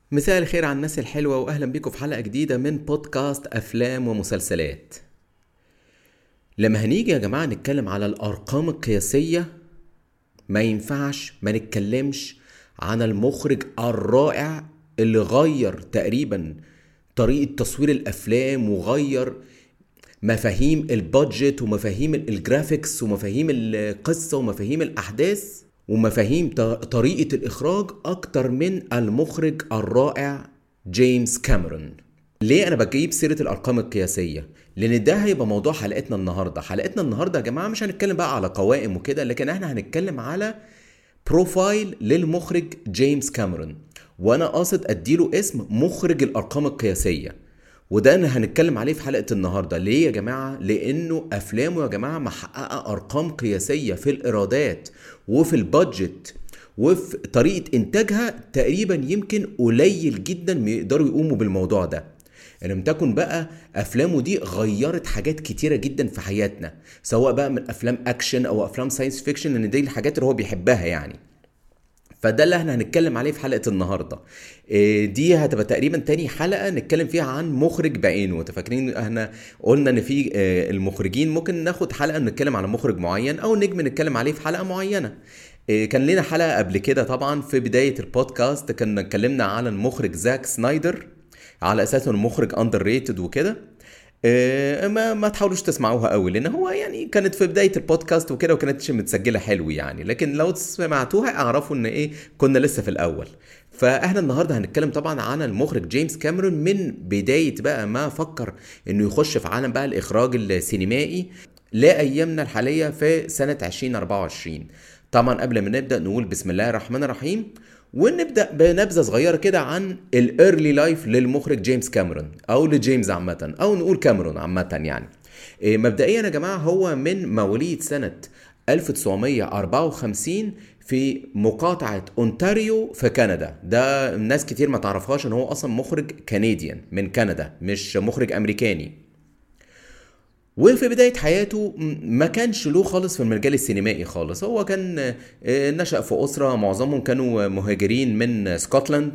مساء الخير على الناس الحلوة وأهلا بيكم في حلقة جديدة من بودكاست أفلام ومسلسلات لما هنيجي يا جماعة نتكلم على الأرقام القياسية ما ينفعش ما نتكلمش عن المخرج الرائع اللي غير تقريبا طريقة تصوير الأفلام وغير مفاهيم البادجت ومفاهيم الجرافيكس ومفاهيم القصة ومفاهيم الأحداث ومفاهيم طريقة الإخراج أكتر من المخرج الرائع جيمس كاميرون ليه أنا بجيب سيرة الأرقام القياسية؟ لأن ده هيبقى موضوع حلقتنا النهاردة حلقتنا النهاردة يا جماعة مش هنتكلم بقى على قوائم وكده لكن احنا هنتكلم على بروفايل للمخرج جيمس كاميرون وانا قاصد اديله اسم مخرج الارقام القياسيه وده انا هنتكلم عليه في حلقه النهارده ليه يا جماعه لانه افلامه يا جماعه محققه ارقام قياسيه في الايرادات وفي البادجت وفي طريقه انتاجها تقريبا يمكن قليل جدا يقدروا يقوموا بالموضوع ده ان لم تكن بقى افلامه دي غيرت حاجات كتيره جدا في حياتنا سواء بقى من افلام اكشن او افلام ساينس فيكشن لان دي الحاجات اللي هو بيحبها يعني فده اللي احنا هنتكلم عليه في حلقه النهارده دي هتبقى تقريبا تاني حلقه نتكلم فيها عن مخرج بعينه انت فاكرين احنا قلنا ان في المخرجين ممكن ناخد حلقه نتكلم على مخرج معين او نجم نتكلم عليه في حلقه معينه كان لنا حلقه قبل كده طبعا في بدايه البودكاست كنا اتكلمنا على المخرج زاك سنايدر على اساس انه مخرج اندر ريتد وكده ما ما تحاولوش تسمعوها قوي لان هو يعني كانت في بدايه البودكاست وكده وكانتش متسجله حلو يعني لكن لو سمعتوها اعرفوا ان ايه كنا لسه في الاول فاحنا النهارده هنتكلم طبعا عن المخرج جيمس كاميرون من بدايه بقى ما فكر انه يخش في عالم بقى الاخراج السينمائي لايامنا الحاليه في سنه 2024 طبعا قبل ما نبدا نقول بسم الله الرحمن الرحيم ونبدا بنبذه صغيره كده عن الايرلي لايف للمخرج جيمس كاميرون او لجيمس عامه او نقول كاميرون عامه يعني مبدئيا يا جماعه هو من مواليد سنه 1954 في مقاطعة اونتاريو في كندا ده ناس كتير ما تعرفهاش ان هو اصلا مخرج كنديان من كندا مش مخرج امريكاني وفي بداية حياته ما كانش له خالص في المجال السينمائي خالص هو كان نشأ في أسرة معظمهم كانوا مهاجرين من اسكتلند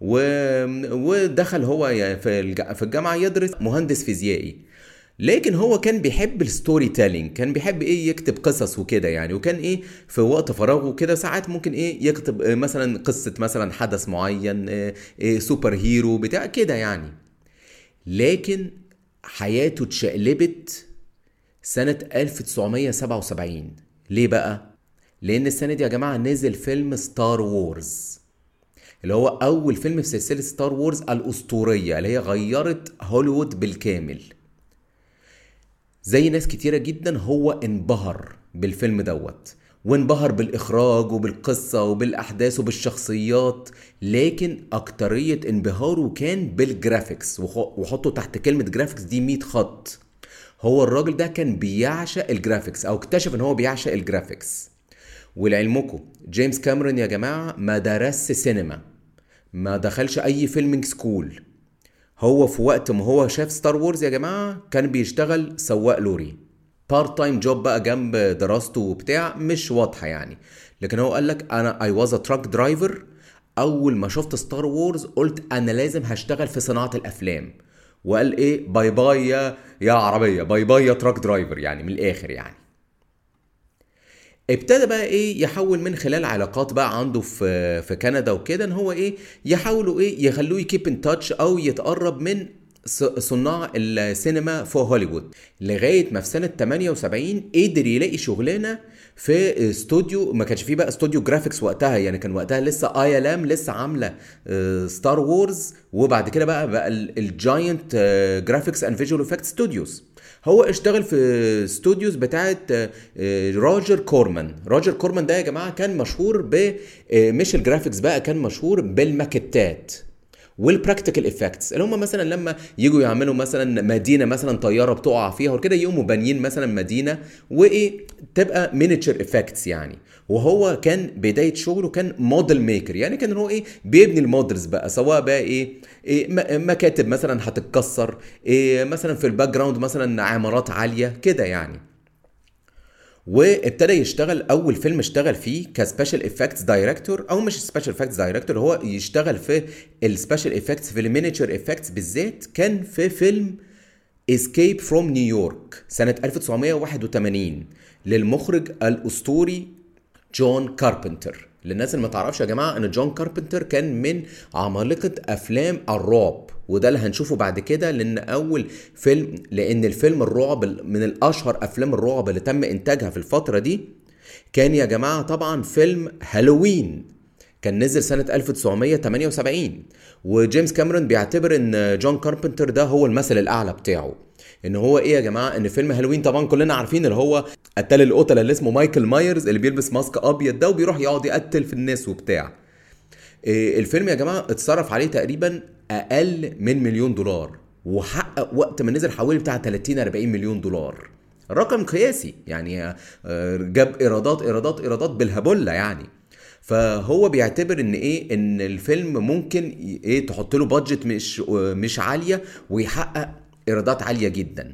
ودخل هو في الجامعة يدرس مهندس فيزيائي لكن هو كان بيحب الستوري تيلينج كان بيحب ايه يكتب قصص وكده يعني وكان ايه في وقت فراغه كده ساعات ممكن ايه يكتب مثلا قصة مثلا حدث معين إيه سوبر هيرو بتاع كده يعني لكن حياته اتشقلبت سنة 1977 ليه بقى؟ لأن السنة دي يا جماعة نزل فيلم ستار وورز اللي هو أول فيلم في سلسلة ستار وورز الأسطورية اللي هي غيرت هوليوود بالكامل زي ناس كتيرة جدا هو انبهر بالفيلم دوت وانبهر بالإخراج وبالقصة وبالأحداث وبالشخصيات لكن أكترية انبهاره كان بالجرافيكس وحطوا تحت كلمة جرافيكس دي 100 خط هو الراجل ده كان بيعشق الجرافيكس أو اكتشف إن هو بيعشق الجرافيكس ولعلمكم جيمس كاميرون يا جماعة ما درس سينما ما دخلش أي فيلمينج سكول هو في وقت ما هو شاف ستار وورز يا جماعة كان بيشتغل سواق لوري بارت تايم جوب بقى جنب دراسته وبتاع مش واضحه يعني لكن هو قال لك انا اي واز ا تراك درايفر اول ما شفت ستار وورز قلت انا لازم هشتغل في صناعه الافلام وقال ايه باي باي يا يا عربيه باي باي يا تراك درايفر يعني من الاخر يعني ابتدى بقى ايه يحاول من خلال علاقات بقى عنده في في كندا وكده ان هو ايه يحاولوا ايه يخلوه يكيب ان تاتش او يتقرب من صناع السينما في هوليوود لغايه ما في سنه 78 قدر يلاقي شغلانه في استوديو ما كانش فيه بقى استوديو جرافيكس وقتها يعني كان وقتها لسه اي ال ام لسه عامله ستار وورز وبعد كده بقى بقى الجاينت جرافيكس اند فيجوال افكت ستوديوز هو اشتغل في استوديوز بتاعت روجر كورمان روجر كورمان ده يا جماعه كان مشهور ب مش الجرافيكس بقى كان مشهور بالماكيتات والبراكتيكال افكتس اللي هم مثلا لما يجوا يعملوا مثلا مدينه مثلا طياره بتقع فيها وكده يقوموا بانيين مثلا مدينه وايه تبقى مينيتشر افكتس يعني وهو كان بدايه شغله كان موديل ميكر يعني كان هو ايه بيبني المودلز بقى سواء بقى ايه, إيه مكاتب مثلا هتتكسر إيه مثلا في الباك جراوند مثلا عمارات عاليه كده يعني وابتدى يشتغل اول فيلم اشتغل فيه كسبيشال افكتس دايركتور او مش سبيشال افكتس دايركتور هو يشتغل في السبيشال افكتس في المينيتشر افكتس بالذات كان في فيلم اسكيب فروم نيويورك سنة 1981 للمخرج الأسطوري جون كاربنتر للناس اللي ما تعرفش يا جماعة ان جون كاربنتر كان من عمالقة افلام الرعب وده اللي هنشوفه بعد كده لان اول فيلم لان الفيلم الرعب من الاشهر افلام الرعب اللي تم انتاجها في الفترة دي كان يا جماعة طبعا فيلم هالوين كان نزل سنة 1978 وجيمس كاميرون بيعتبر ان جون كاربنتر ده هو المثل الاعلى بتاعه ان هو ايه يا جماعه ان فيلم هالوين طبعا كلنا عارفين اللي هو قتال القتله اللي اسمه مايكل مايرز اللي بيلبس ماسك ابيض ده وبيروح يقعد يقتل في الناس وبتاع إيه الفيلم يا جماعه اتصرف عليه تقريبا اقل من مليون دولار وحقق وقت ما نزل حوالي بتاع 30 40 مليون دولار رقم قياسي يعني جاب ايرادات ايرادات ايرادات بالهبله يعني فهو بيعتبر ان ايه ان الفيلم ممكن ايه تحط له بادجت مش مش عاليه ويحقق ايرادات عاليه جدا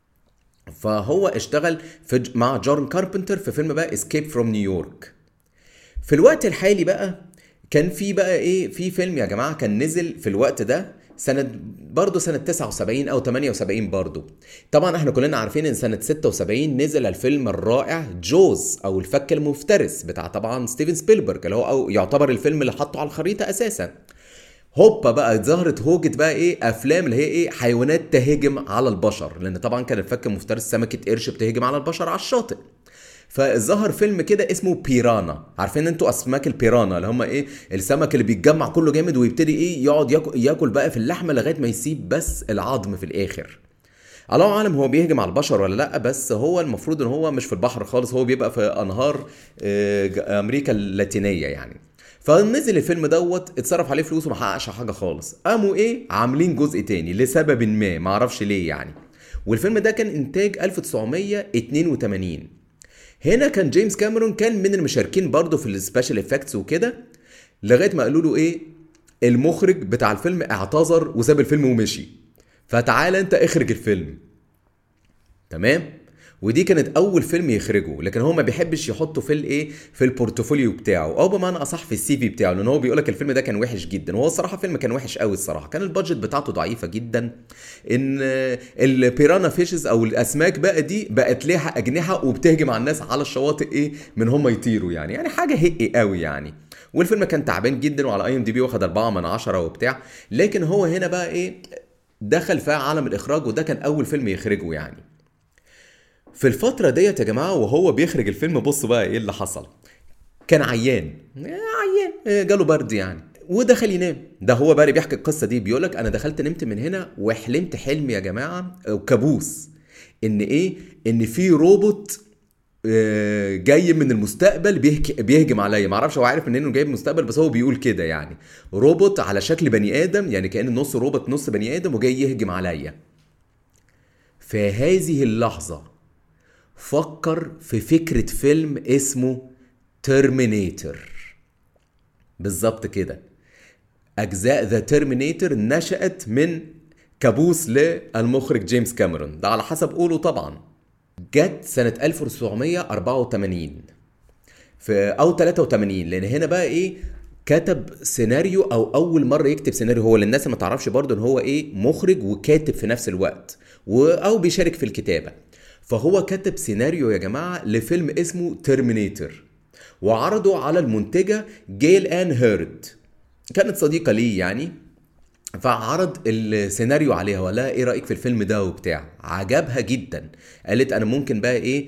فهو اشتغل في مع جون كاربنتر في فيلم بقى اسكيب فروم نيويورك في الوقت الحالي بقى كان في بقى ايه في فيلم يا جماعه كان نزل في الوقت ده سنة برضه سنة 79 أو 78 برضه طبعا احنا كلنا عارفين ان سنة 76 نزل الفيلم الرائع جوز أو الفك المفترس بتاع طبعا ستيفن سبيلبرج اللي هو أو يعتبر الفيلم اللي حطه على الخريطة أساسا هوبا بقى ظهرت هوجة بقى ايه افلام اللي هي ايه حيوانات تهجم على البشر لان طبعا كان الفك المفترس سمكة قرش بتهجم على البشر على الشاطئ فظهر فيلم كده اسمه بيرانا عارفين انتوا اسماك البيرانا اللي هم ايه السمك اللي بيتجمع كله جامد ويبتدي ايه يقعد ياكل, ياكل بقى في اللحمه لغايه ما يسيب بس العظم في الاخر الله اعلم هو بيهجم على البشر ولا لا بس هو المفروض ان هو مش في البحر خالص هو بيبقى في انهار امريكا اللاتينيه يعني فنزل الفيلم دوت اتصرف عليه فلوس وما حققش حاجه خالص قاموا ايه عاملين جزء تاني لسبب ما معرفش ليه يعني والفيلم ده كان انتاج 1982 هنا كان جيمس كاميرون كان من المشاركين برضه في السبيشال افكتس وكده لغايه ما قالوا له ايه المخرج بتاع الفيلم اعتذر وساب الفيلم ومشي فتعالى انت اخرج الفيلم تمام ودي كانت اول فيلم يخرجه لكن هو ما بيحبش يحطه في الايه في البورتفوليو بتاعه او بمعنى اصح في السي في بتاعه لان هو بيقول لك الفيلم ده كان وحش جدا وهو الصراحه فيلم كان وحش قوي الصراحه كان البادجت بتاعته ضعيفه جدا ان البيرانا فيشز او الاسماك بقى دي بقت ليها اجنحه وبتهجم على الناس على الشواطئ ايه من هم يطيروا يعني يعني حاجه هقي قوي يعني والفيلم كان تعبان جدا وعلى اي ام دي بي واخد 4 من 10 وبتاع لكن هو هنا بقى ايه دخل في عالم الاخراج وده كان اول فيلم يخرجه يعني في الفترة ديت يا جماعة وهو بيخرج الفيلم بصوا بقى ايه اللي حصل كان عيان عيان جاله برد يعني ودخل ينام ده هو بقى بيحكي القصة دي بيقولك انا دخلت نمت من هنا وحلمت حلم يا جماعة كابوس ان ايه ان في روبوت جاي من المستقبل بيهك... بيهجم عليا معرفش هو عارف منين انه جاي من المستقبل بس هو بيقول كده يعني روبوت على شكل بني ادم يعني كان نص روبوت نص بني ادم وجاي يهجم عليا في هذه اللحظه فكر في فكرة فيلم اسمه ترمينيتر بالظبط كده أجزاء ذا ترمينيتر نشأت من كابوس للمخرج جيمس كاميرون ده على حسب قوله طبعا جت سنة 1984 في أو 83 لأن هنا بقى إيه كتب سيناريو او اول مره يكتب سيناريو هو للناس ما تعرفش برضه ان هو ايه مخرج وكاتب في نفس الوقت و او بيشارك في الكتابه فهو كتب سيناريو يا جماعة لفيلم اسمه ترمينيتر وعرضه على المنتجة جيل آن هيرد كانت صديقة ليه يعني فعرض السيناريو عليها ولا ايه رايك في الفيلم ده وبتاع عجبها جدا قالت انا ممكن بقى ايه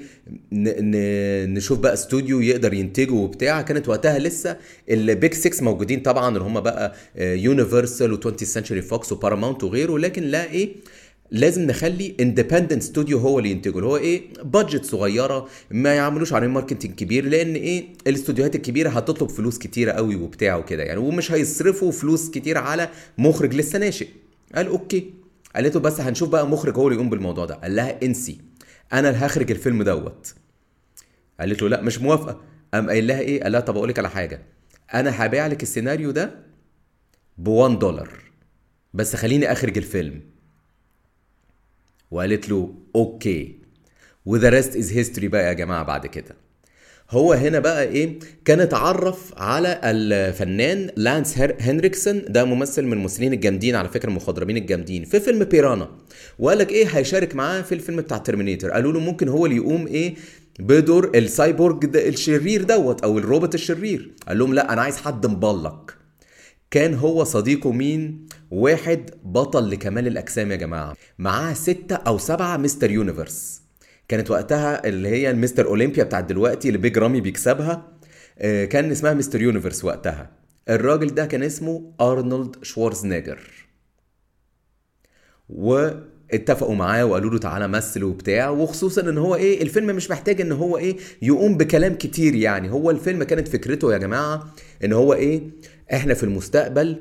ن- نشوف بقى استوديو يقدر ينتجه وبتاع كانت وقتها لسه البيج 6 موجودين طبعا اللي هم بقى يونيفرسال و20 سنشري فوكس وباراماونت وغيره لكن لا ايه لازم نخلي اندبندنت ستوديو هو اللي ينتجه اللي هو ايه بادجت صغيره ما يعملوش عليه ماركتنج كبير لان ايه الاستوديوهات الكبيره هتطلب فلوس كتيره قوي وبتاع وكده يعني ومش هيصرفوا فلوس كتير على مخرج لسه ناشئ قال اوكي قالت له بس هنشوف بقى مخرج هو اللي يقوم بالموضوع ده قال لها انسي انا اللي هخرج الفيلم دوت قالت له لا مش موافقه قام قايل لها ايه قال لها طب اقول لك على حاجه انا هبيع لك السيناريو ده ب 1 دولار بس خليني اخرج الفيلم وقالت له اوكي وذا ريست از هيستوري بقى يا جماعه بعد كده هو هنا بقى ايه كان اتعرف على الفنان لانس هنريكسون ده ممثل من الممثلين الجامدين على فكره المخضرمين الجامدين في فيلم بيرانا وقال لك ايه هيشارك معاه في الفيلم بتاع ترمينيتور قالوا له ممكن هو اللي يقوم ايه بدور السايبورج ده الشرير دوت او الروبوت الشرير قال لهم لا انا عايز حد مبلق كان هو صديقه مين واحد بطل لكمال الاجسام يا جماعه معاه ستة او سبعة مستر يونيفرس كانت وقتها اللي هي المستر اولمبيا بتاعت دلوقتي اللي بيج رامي بيكسبها آه، كان اسمها مستر يونيفرس وقتها الراجل ده كان اسمه ارنولد شوارزنيجر واتفقوا معاه وقالوا له تعالى مثل وبتاع وخصوصا ان هو ايه الفيلم مش محتاج ان هو ايه يقوم بكلام كتير يعني هو الفيلم كانت فكرته يا جماعه ان هو ايه احنا في المستقبل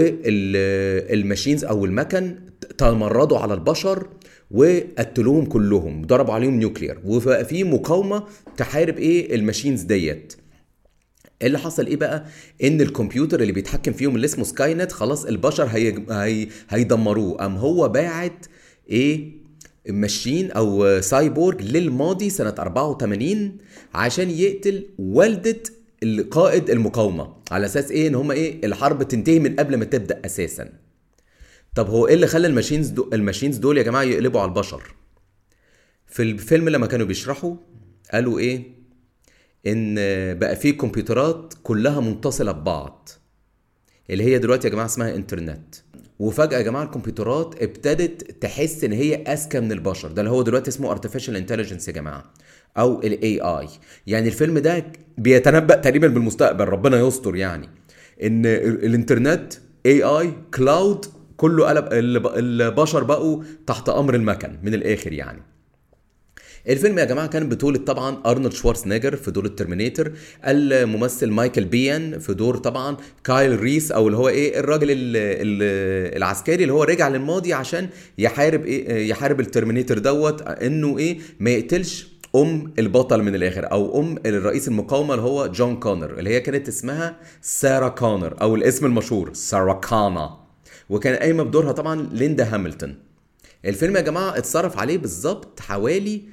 والماشينز او المكن تمردوا على البشر وقتلوهم كلهم ضربوا عليهم نيوكلير وبقى في مقاومه تحارب ايه الماشينز ديت اللي حصل ايه بقى ان الكمبيوتر اللي بيتحكم فيهم اللي اسمه سكاي نت خلاص البشر هي... هي... هيدمروه قام هو باعت ايه ماشين او سايبورج للماضي سنه 84 عشان يقتل والده القائد المقاومه على اساس ايه ان هم ايه الحرب تنتهي من قبل ما تبدا اساسا طب هو ايه اللي خلى الماشينز دو... الماشينز دول يا جماعه يقلبوا على البشر في الفيلم لما كانوا بيشرحوا قالوا ايه ان بقى في كمبيوترات كلها متصله ببعض اللي هي دلوقتي يا جماعه اسمها انترنت وفجاه يا جماعه الكمبيوترات ابتدت تحس ان هي اذكى من البشر ده اللي هو دلوقتي اسمه ارتفيشال انتليجنس يا جماعه او الاي اي يعني الفيلم ده بيتنبأ تقريبا بالمستقبل ربنا يستر يعني ان الانترنت اي اي كلاود كله قلب البشر بقوا تحت امر المكن من الاخر يعني الفيلم يا جماعه كان بطولة طبعا ارنولد شوارزنيجر في دور الترمينيتور الممثل مايكل بيان في دور طبعا كايل ريس او اللي هو ايه الراجل ال ال العسكري اللي هو رجع للماضي عشان يحارب ايه يحارب الترمينيتور دوت انه ايه ما يقتلش ام البطل من الاخر او ام الرئيس المقاومه اللي هو جون كونر اللي هي كانت اسمها سارة كونر او الاسم المشهور سارة كانا وكان قايمه بدورها طبعا ليندا هامilton الفيلم يا جماعه اتصرف عليه بالظبط حوالي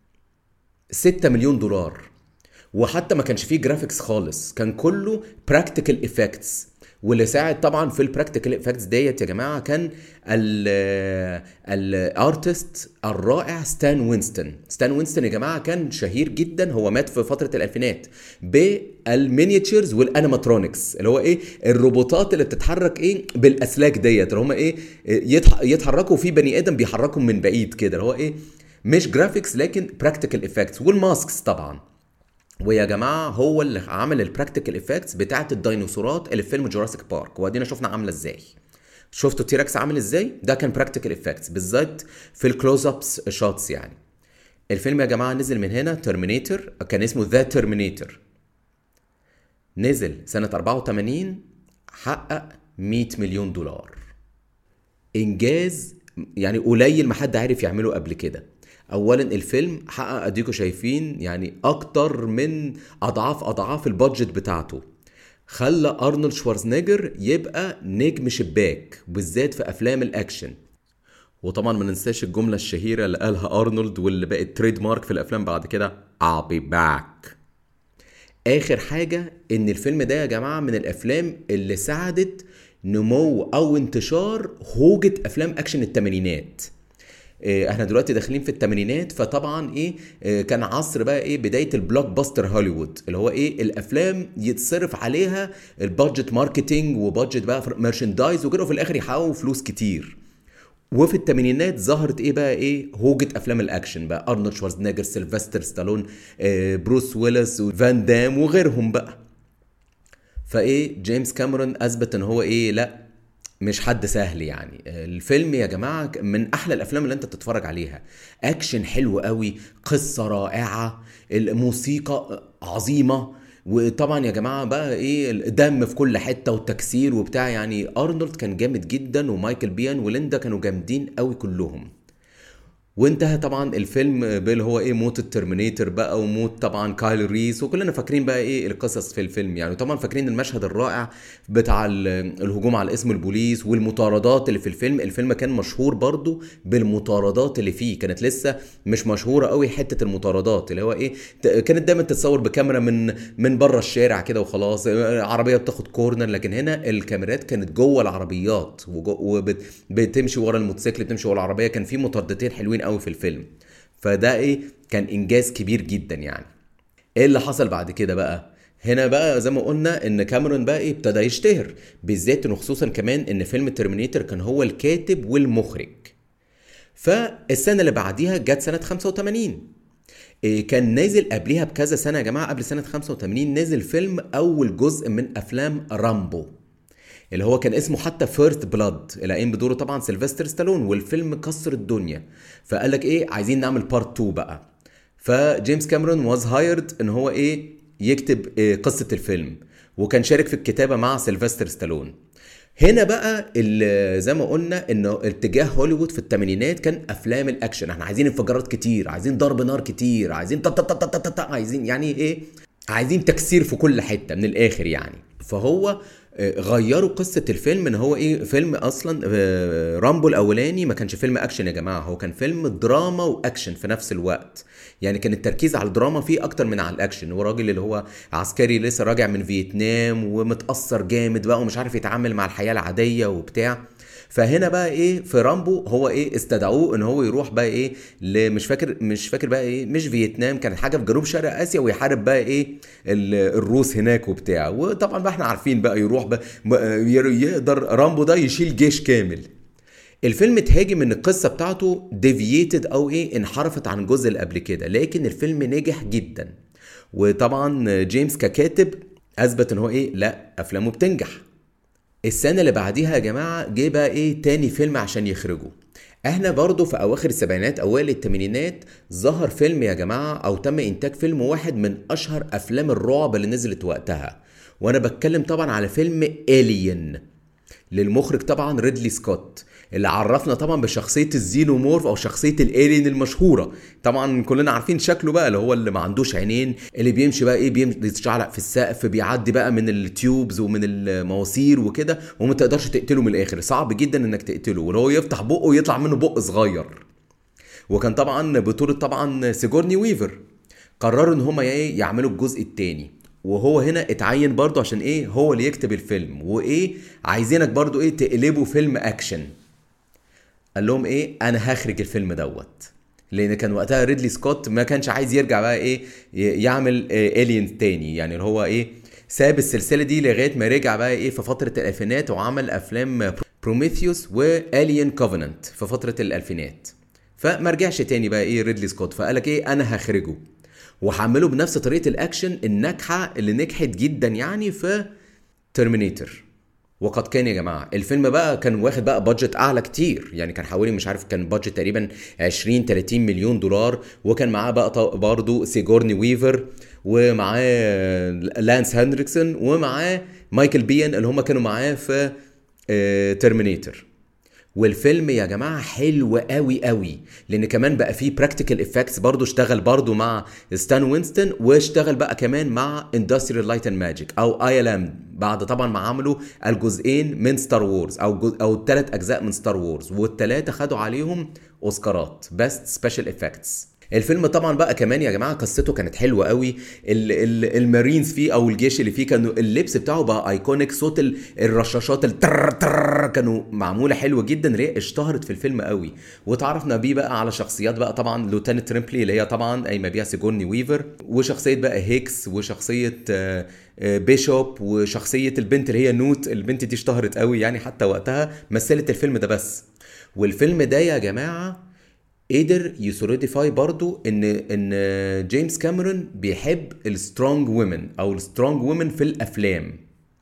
6 مليون دولار وحتى ما كانش فيه جرافيكس خالص كان كله براكتيكال افكتس واللي ساعد طبعا في البراكتيكال افكتس ديت يا جماعه كان الارتست الرائع ستان وينستون ستان وينستون يا جماعه كان شهير جدا هو مات في فتره الالفينات بالمينياتشرز والانيماترونكس اللي هو ايه الروبوتات اللي بتتحرك ايه بالاسلاك ديت اللي هم ايه يتحركوا في بني ادم بيحركهم من بعيد كده اللي هو ايه مش جرافيكس لكن براكتيكال افكتس والماسكس طبعا ويا جماعه هو اللي عمل البراكتيكال افكتس بتاعه الديناصورات اللي في فيلم جوراسيك بارك وادينا شفنا عامله ازاي شفتوا تيركس عامل ازاي ده كان براكتيكال افكتس بالذات في الكلوز ابس شوتس يعني الفيلم يا جماعه نزل من هنا ترمينيتور كان اسمه ذا ترمينيتور نزل سنه 84 حقق 100 مليون دولار انجاز يعني قليل ما حد عارف يعمله قبل كده اولا الفيلم حقق اديكوا شايفين يعني اكتر من اضعاف اضعاف البادجت بتاعته خلى ارنولد شوارزنيجر يبقى نجم شباك بالذات في افلام الاكشن وطبعا ما ننساش الجمله الشهيره اللي قالها ارنولد واللي بقت تريد مارك في الافلام بعد كده I'll be back اخر حاجه ان الفيلم ده يا جماعه من الافلام اللي ساعدت نمو او انتشار هوجه افلام اكشن الثمانينات احنا دلوقتي داخلين في الثمانينات فطبعا ايه كان عصر بقى ايه بدايه البلوك باستر هوليوود اللي هو ايه الافلام يتصرف عليها البادجت ماركتنج وبادجت بقى ميرشندايز وكده وفي الاخر يحققوا فلوس كتير وفي الثمانينات ظهرت ايه بقى ايه هوجة افلام الاكشن بقى ارنولد شوارزنيجر سيلفستر ستالون بروس ويلس وفان دام وغيرهم بقى فايه جيمس كاميرون اثبت ان هو ايه لا مش حد سهل يعني الفيلم يا جماعة من أحلى الأفلام اللي أنت تتفرج عليها أكشن حلو قوي قصة رائعة الموسيقى عظيمة وطبعا يا جماعة بقى إيه الدم في كل حتة والتكسير وبتاع يعني أرنولد كان جامد جدا ومايكل بيان وليندا كانوا جامدين قوي كلهم وانتهى طبعا الفيلم باللي هو ايه موت الترمينيتور بقى وموت طبعا كايل ريس وكلنا فاكرين بقى ايه القصص في الفيلم يعني طبعا فاكرين المشهد الرائع بتاع الهجوم على اسم البوليس والمطاردات اللي في الفيلم الفيلم كان مشهور برضو بالمطاردات اللي فيه كانت لسه مش مشهوره قوي حته المطاردات اللي هو ايه كانت دايما تتصور بكاميرا من من بره الشارع كده وخلاص عربيه بتاخد كورنر لكن هنا الكاميرات كانت جوه العربيات وبتمشي ورا الموتوسيكل بتمشي ورا العربيه كان في مطاردتين حلوين قوي في الفيلم فده ايه كان انجاز كبير جدا يعني ايه اللي حصل بعد كده بقى هنا بقى زي ما قلنا ان كاميرون بقى ايه ابتدى يشتهر بالذات وخصوصا كمان ان فيلم ترمينيتور كان هو الكاتب والمخرج فالسنه اللي بعديها جت سنه 85 إيه كان نازل قبليها بكذا سنه يا جماعه قبل سنه 85 نزل فيلم اول جزء من افلام رامبو اللي هو كان اسمه حتى فيرست بلاد اللي قايم بدوره طبعا سيلفستر ستالون والفيلم كسر الدنيا فقال لك ايه عايزين نعمل بارت 2 بقى فجيمس كاميرون واز هايرد ان هو ايه يكتب إيه قصه الفيلم وكان شارك في الكتابه مع سيلفستر ستالون هنا بقى زي ما قلنا انه اتجاه هوليوود في الثمانينات كان افلام الاكشن احنا عايزين انفجارات كتير عايزين ضرب نار كتير عايزين تا تا تا تا تا تا عايزين يعني ايه عايزين تكسير في كل حته من الاخر يعني فهو غيروا قصه الفيلم ان هو ايه فيلم اصلا رامبو الاولاني ما كانش فيلم اكشن يا جماعه هو كان فيلم دراما واكشن في نفس الوقت يعني كان التركيز على الدراما فيه اكتر من على الاكشن هو راجل اللي هو عسكري لسه راجع من فيتنام ومتاثر جامد بقى ومش عارف يتعامل مع الحياه العاديه وبتاع فهنا بقى ايه في رامبو هو ايه استدعوه ان هو يروح بقى ايه مش فاكر مش فاكر بقى ايه مش فيتنام كانت حاجه في جنوب شرق اسيا ويحارب بقى ايه الروس هناك وبتاع وطبعا بقى احنا عارفين بقى يروح بقى يقدر رامبو ده يشيل جيش كامل الفيلم اتهاجم ان القصه بتاعته ديفييتد او ايه انحرفت عن الجزء اللي قبل كده لكن الفيلم نجح جدا وطبعا جيمس ككاتب اثبت ان هو ايه لا افلامه بتنجح السنة اللي بعديها يا جماعة جه بقى ايه تاني فيلم عشان يخرجه احنا برضو في اواخر السبعينات اوائل الثمانينات ظهر فيلم يا جماعة او تم انتاج فيلم واحد من اشهر افلام الرعب اللي نزلت وقتها وانا بتكلم طبعا على فيلم الين للمخرج طبعا ريدلي سكوت اللي عرفنا طبعا بشخصيه الزينومورف او شخصيه الالين المشهوره طبعا كلنا عارفين شكله بقى اللي هو اللي ما عندوش عينين اللي بيمشي بقى ايه بيتشعلق في السقف بيعدي بقى من التيوبز ومن المواسير وكده وما تقدرش تقتله من الاخر صعب جدا انك تقتله واللي هو يفتح بقه ويطلع منه بق صغير وكان طبعا بطوله طبعا سيجورني ويفر قرروا ان هما ايه يعملوا الجزء الثاني وهو هنا اتعين برضه عشان ايه هو اللي يكتب الفيلم وايه عايزينك برضه ايه تقلبه فيلم اكشن قال لهم ايه انا هخرج الفيلم دوت لان كان وقتها ريدلي سكوت ما كانش عايز يرجع بقى ايه يعمل إيه الين تاني يعني اللي هو ايه ساب السلسله دي لغايه ما رجع بقى ايه في فتره الالفينات وعمل افلام بروميثيوس والين كوفننت في فتره الالفينات فما رجعش تاني بقى ايه ريدلي سكوت فقال لك ايه انا هخرجه وحمله بنفس طريقه الاكشن الناجحه اللي نجحت جدا يعني في ترمينيتور وقد كان يا جماعه الفيلم بقى كان واخد بقى بادجت اعلى كتير يعني كان حوالي مش عارف كان بادجت تقريبا 20 30 مليون دولار وكان معاه بقى برضه سيجورني ويفر ومعاه لانس هندريكسون ومعاه مايكل بيان اللي هم كانوا معاه في ترمينيتور والفيلم يا جماعه حلو قوي قوي لان كمان بقى فيه براكتيكال افكتس برضه اشتغل برضه مع ستان وينستون واشتغل بقى كمان مع اندستريال لايت اند ماجيك او اي ال ام بعد طبعا ما عملوا الجزئين من ستار وورز او جزء او الثلاث اجزاء من ستار وورز والثلاثه خدوا عليهم اوسكارات بيست سبيشال افكتس الفيلم طبعا بقى كمان يا جماعه قصته كانت حلوه قوي ال ال المارينز فيه او الجيش اللي فيه كانوا اللبس بتاعه بقى ايكونيك صوت الرشاشات التر تر كانوا معموله حلوه جدا اللي هي اشتهرت في الفيلم قوي وتعرفنا بيه بقى على شخصيات بقى طبعا لوتانت تريمبلي اللي هي طبعا قايمه بيها سيجورني ويفر وشخصيه بقى هيكس وشخصيه بيشوب وشخصيه البنت اللي هي نوت البنت دي اشتهرت قوي يعني حتى وقتها مثلت الفيلم ده بس والفيلم ده يا جماعه قدر يسوليديفاي برضو ان ان جيمس كاميرون بيحب السترونج وومن او السترونج وومن في الافلام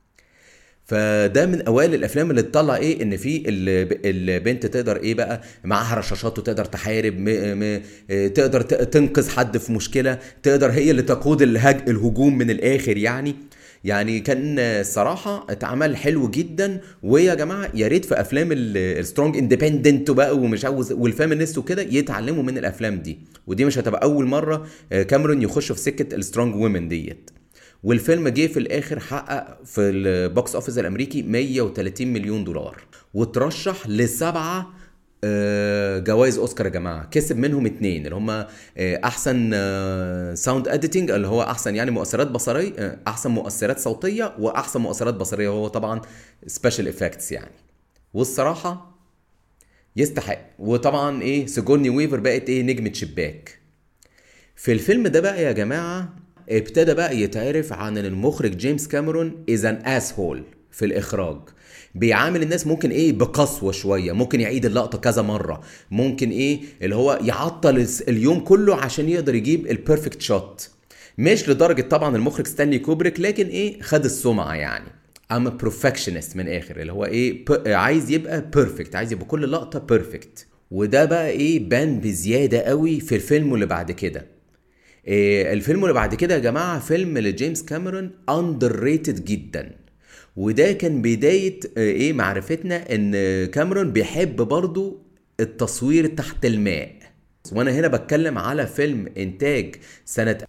فده من اوائل الافلام اللي تطلع ايه ان في البنت تقدر ايه بقى معاها رشاشات وتقدر تحارب م م تقدر تنقذ حد في مشكله تقدر هي اللي تقود الهج الهجوم من الاخر يعني يعني كان الصراحة اتعمل حلو جدا ويا جماعة يا ريت في افلام السترونج اندبندنت بقى ومش عاوز والفيمينست وكده يتعلموا من الافلام دي ودي مش هتبقى اول مرة آه، كاميرون يخش في سكة السترونج وومن ديت والفيلم جه في الاخر حقق في البوكس اوفيس الامريكي 130 مليون دولار وترشح لسبعه آه، جوائز اوسكار يا جماعه كسب منهم اتنين اللي هم احسن ساوند اديتنج اللي هو احسن يعني مؤثرات بصريه آه، احسن مؤثرات صوتيه واحسن مؤثرات بصريه وهو طبعا سبيشال افكتس يعني والصراحه يستحق وطبعا ايه سيجوني ويفر بقت ايه نجمه شباك في الفيلم ده بقى يا جماعه ابتدى بقى يتعرف عن ان المخرج جيمس كاميرون از ان اس هول في الاخراج بيعامل الناس ممكن ايه بقسوه شويه ممكن يعيد اللقطه كذا مره ممكن ايه اللي هو يعطل اليوم كله عشان يقدر يجيب البيرفكت شوت مش لدرجه طبعا المخرج ستانلي كوبريك لكن ايه خد السمعه يعني ام بروفكشنست من الاخر اللي هو ايه عايز يبقى بيرفكت عايز يبقى كل لقطه بيرفكت وده بقى ايه بان بزياده قوي في الفيلم اللي بعد كده إيه الفيلم اللي بعد كده يا جماعه فيلم لجيمس كاميرون اندر ريتد جدا وده كان بدايه آه، ايه معرفتنا ان كاميرون بيحب برضو التصوير تحت الماء وانا هنا بتكلم على فيلم انتاج سنة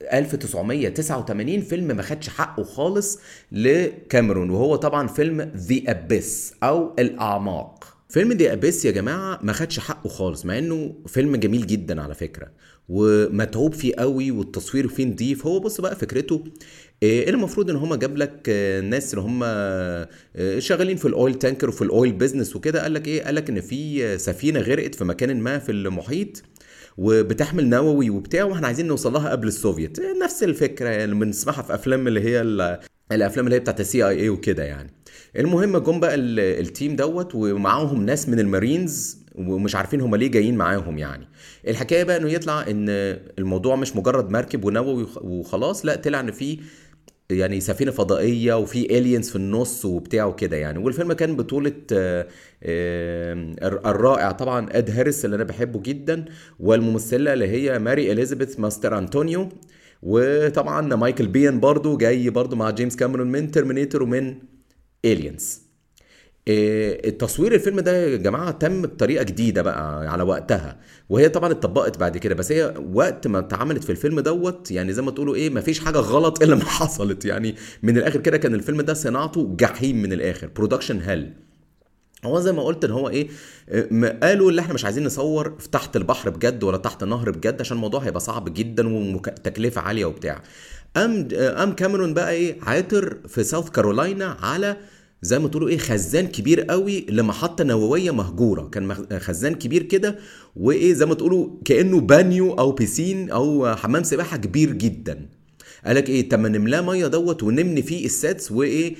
1989 فيلم ما خدش حقه خالص لكاميرون وهو طبعا فيلم ذا ابيس او الاعماق فيلم ذا ابيس يا جماعه ما خدش حقه خالص مع انه فيلم جميل جدا على فكره ومتعوب فيه قوي والتصوير فيه نضيف هو بص بقى فكرته ايه المفروض ان هم جاب لك آه، ناس اللي هم آه، شغالين في الاويل تانكر وفي الاويل بيزنس وكده قال لك ايه قال لك ان في سفينه غرقت في مكان ما في المحيط وبتحمل نووي وبتاع واحنا عايزين نوصل لها قبل السوفيت نفس الفكره يعني بنسمعها في افلام اللي هي الافلام اللي هي بتاعت السي اي اي وكده يعني المهم جم بقى التيم دوت ومعاهم ناس من المارينز ومش عارفين هم ليه جايين معاهم يعني الحكايه بقى انه يطلع ان الموضوع مش مجرد مركب ونووي وخلاص لا طلع ان في يعني سفينه فضائيه وفي الينز في النص وبتاع وكده يعني والفيلم كان بطوله آه، آه، الرائع طبعا اد هاريس اللي انا بحبه جدا والممثله اللي هي ماري اليزابيث ماستر انطونيو وطبعا مايكل بيان برضو جاي برضو مع جيمس كاميرون من ترمينيتور ومن الينز آه، التصوير الفيلم ده يا جماعه تم بطريقه جديده بقى على وقتها وهي طبعا اتطبقت بعد كده بس هي وقت ما اتعملت في الفيلم دوت يعني زي ما تقولوا ايه ما فيش حاجه غلط الا ما حصلت يعني من الاخر كده كان الفيلم ده صناعته جحيم من الاخر برودكشن هل هو زي ما قلت ان هو ايه آه، قالوا اللي احنا مش عايزين نصور في تحت البحر بجد ولا تحت النهر بجد عشان الموضوع هيبقى صعب جدا وتكلفه عاليه وبتاع ام ام كاميرون بقى ايه عاطر في ساوث كارولاينا على زي ما تقولوا ايه خزان كبير قوي لمحطه نوويه مهجوره كان خزان كبير كده وايه زي ما تقولوا كانه بانيو او بيسين او حمام سباحه كبير جدا قالك ايه طب ما نملاه ميه دوت ونمني فيه الساتس وايه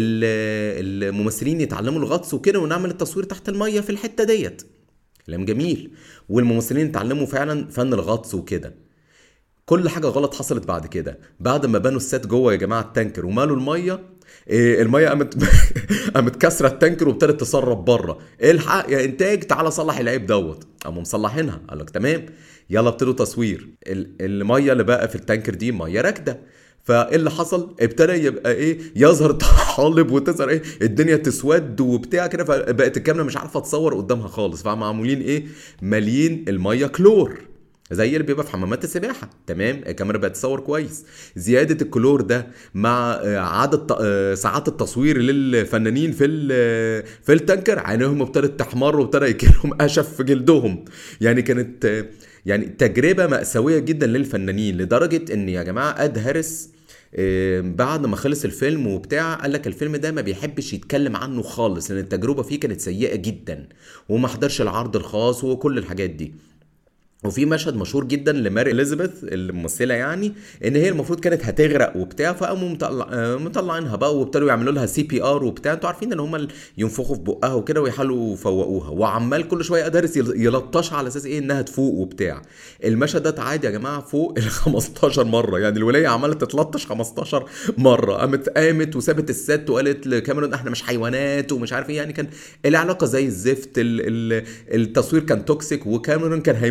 الممثلين يتعلموا الغطس وكده ونعمل التصوير تحت الميه في الحته ديت كلام جميل والممثلين يتعلموا فعلا فن الغطس وكده كل حاجه غلط حصلت بعد كده بعد ما بنوا السات جوه يا جماعه التانكر ومالوا الميه إيه الميه قامت قامت كسره التانكر وابتدت تسرب بره الحق يا انتاج تعالى صلح العيب دوت قاموا مصلحينها قال لك تمام يلا ابتدوا تصوير الميه اللي بقى في التانكر دي ميه راكده فايه اللي حصل ابتدى يبقى ايه يظهر طالب وتظهر ايه الدنيا تسود وبتاع كده فبقت الكاميرا مش عارفه تصور قدامها خالص فمعمولين ايه مالين الميه كلور زي اللي بيبقى في حمامات السباحه تمام الكاميرا بقت تصور كويس زياده الكلور ده مع آه، عدد آه، ساعات التصوير للفنانين في في التانكر عينيهم ابتدت تحمر وابتدى يجيلهم قشف في جلدهم يعني كانت آه، يعني تجربه ماساويه جدا للفنانين لدرجه ان يا جماعه اد هاريس بعد ما خلص الفيلم وبتاع قال لك الفيلم ده ما بيحبش يتكلم عنه خالص لان التجربه فيه كانت سيئه جدا وما حضرش العرض الخاص وكل الحاجات دي وفي مشهد مشهور جدا لماري اليزابيث الممثله يعني ان هي المفروض كانت هتغرق وبتاع فقاموا مطلع آه، مطلعينها بقى وابتدوا يعملوا لها سي بي ار وبتاع انتوا عارفين ان هم ينفخوا في بقها وكده ويحاولوا يفوقوها وعمال كل شويه ادرس يلطشها على اساس ايه انها تفوق وبتاع المشهد ده اتعاد يا جماعه فوق ال 15 مره يعني الولايه عماله تتلطش 15 مره قامت قامت وسابت الست وقالت لكاميرون احنا مش حيوانات ومش عارف ايه يعني كان العلاقه زي الزفت التصوير كان توكسيك وكاميرون كان هيموت اصلا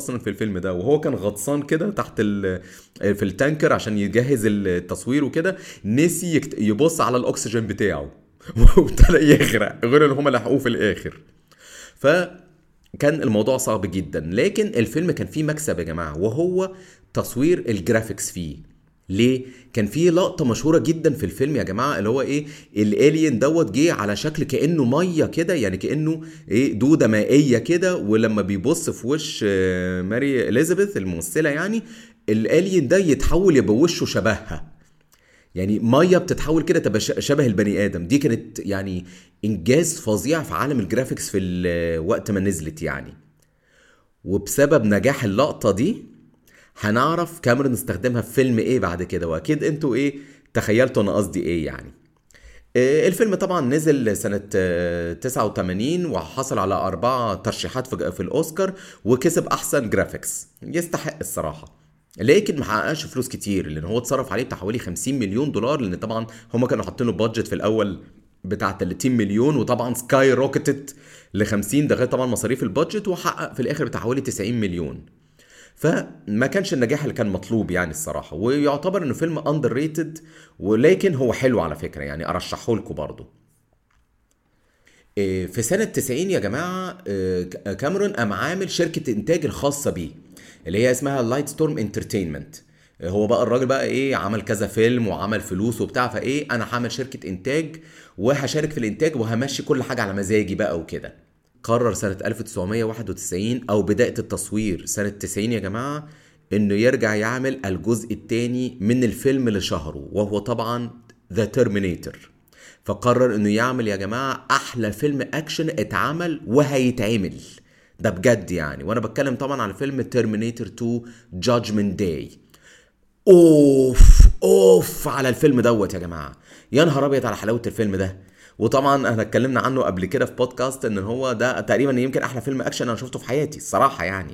اصلا في الفيلم ده وهو كان غطسان كده تحت ال في التانكر عشان يجهز التصوير وكده نسي يكت- يبص على الاكسجين بتاعه وابتدى يغرق غير ان هم لحقوه في الاخر فكان الموضوع صعب جدا لكن الفيلم كان فيه مكسب يا جماعه وهو تصوير الجرافيكس فيه ليه؟ كان في لقطة مشهورة جدا في الفيلم يا جماعة اللي هو ايه الالين دوت جه على شكل كأنه مية كده يعني كأنه ايه دودة مائية كده ولما بيبص في وش آه، ماري اليزابيث الممثلة يعني الالين ده يتحول يبقى وشه شبهها يعني ميه بتتحول كده تبقى ش- شبه البني ادم دي كانت يعني انجاز فظيع في عالم الجرافيكس في ال- وقت ما نزلت يعني وبسبب نجاح اللقطه دي هنعرف كاميرون استخدمها في فيلم ايه بعد كده واكيد انتوا ايه تخيلتوا انا قصدي ايه يعني آه، الفيلم طبعا نزل سنة آه، 89 وحصل على أربعة ترشيحات في في الأوسكار وكسب أحسن جرافيكس يستحق الصراحة لكن ما حققش فلوس كتير لأن هو اتصرف عليه بتاع حوالي 50 مليون دولار لأن طبعا هما كانوا حاطين له بادجت في الأول بتاع 30 مليون وطبعا سكاي روكتت ل 50 ده غير طبعا مصاريف البادجت وحقق في الآخر بتاع حوالي 90 مليون فما كانش النجاح اللي كان مطلوب يعني الصراحه ويعتبر انه فيلم اندر ريتد ولكن هو حلو على فكره يعني ارشحه لكم برضه إيه، في سنة 90 يا جماعة إيه، ك- كاميرون قام عامل شركة إنتاج الخاصة بيه اللي هي اسمها لايت ستورم انترتينمنت هو بقى الراجل بقى ايه عمل كذا فيلم وعمل فلوس وبتاع فايه انا هعمل شركة انتاج وهشارك في الانتاج وهمشي كل حاجة على مزاجي بقى وكده قرر سنة 1991 او بداية التصوير سنة 90 يا جماعة انه يرجع يعمل الجزء الثاني من الفيلم اللي شهره وهو طبعا ذا ترمينيتور فقرر انه يعمل يا جماعه احلى فيلم اكشن اتعمل وهيتعمل ده بجد يعني وانا بتكلم طبعا على فيلم ترمينيتور 2 جادجمنت داي اوف اوف على الفيلم دوت يا جماعه يا نهار ابيض على حلاوه الفيلم ده وطبعا احنا اتكلمنا عنه قبل كده في بودكاست ان هو ده تقريبا يمكن احلى فيلم اكشن انا شفته في حياتي الصراحه يعني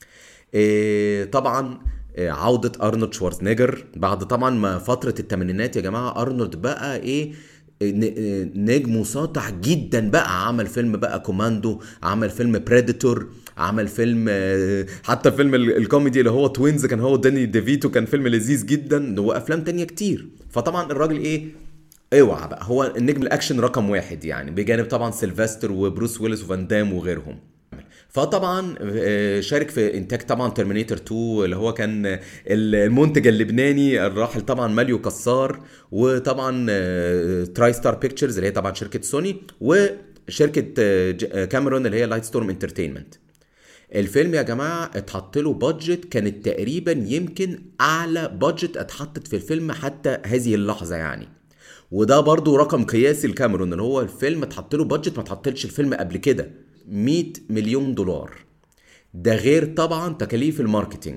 إيه طبعا إيه عودة أرنولد شوارزنيجر بعد طبعا ما فترة الثمانينات يا جماعة أرنولد بقى إيه ن- إيه، نجم ساطع جدا بقى عمل فيلم بقى كوماندو عمل فيلم بريديتور عمل فيلم آه، حتى فيلم ال- الكوميدي اللي هو توينز كان هو داني ديفيتو كان فيلم لذيذ جدا وافلام تانية كتير فطبعا الراجل ايه اوعى بقى هو النجم الاكشن رقم واحد يعني بجانب طبعا سيلفستر وبروس ويلس وفان دام وغيرهم فطبعا آه، شارك في انتاج طبعا ترمينيتور 2 اللي هو كان آه، المنتج اللبناني الراحل طبعا ماليو كسار وطبعا آه، تراي ستار بيكتشرز اللي هي طبعا شركه سوني وشركه آه، ج- آه، كاميرون اللي هي لايت ستورم انترتينمنت الفيلم يا جماعه اتحط له بادجت كانت تقريبا يمكن اعلى بادجت اتحطت في الفيلم حتى هذه اللحظه يعني وده برضو رقم قياسي لكاميرون ان هو الفيلم اتحط له بادجت ما اتحطلش الفيلم قبل كده 100 مليون دولار ده غير طبعا تكاليف الماركتينج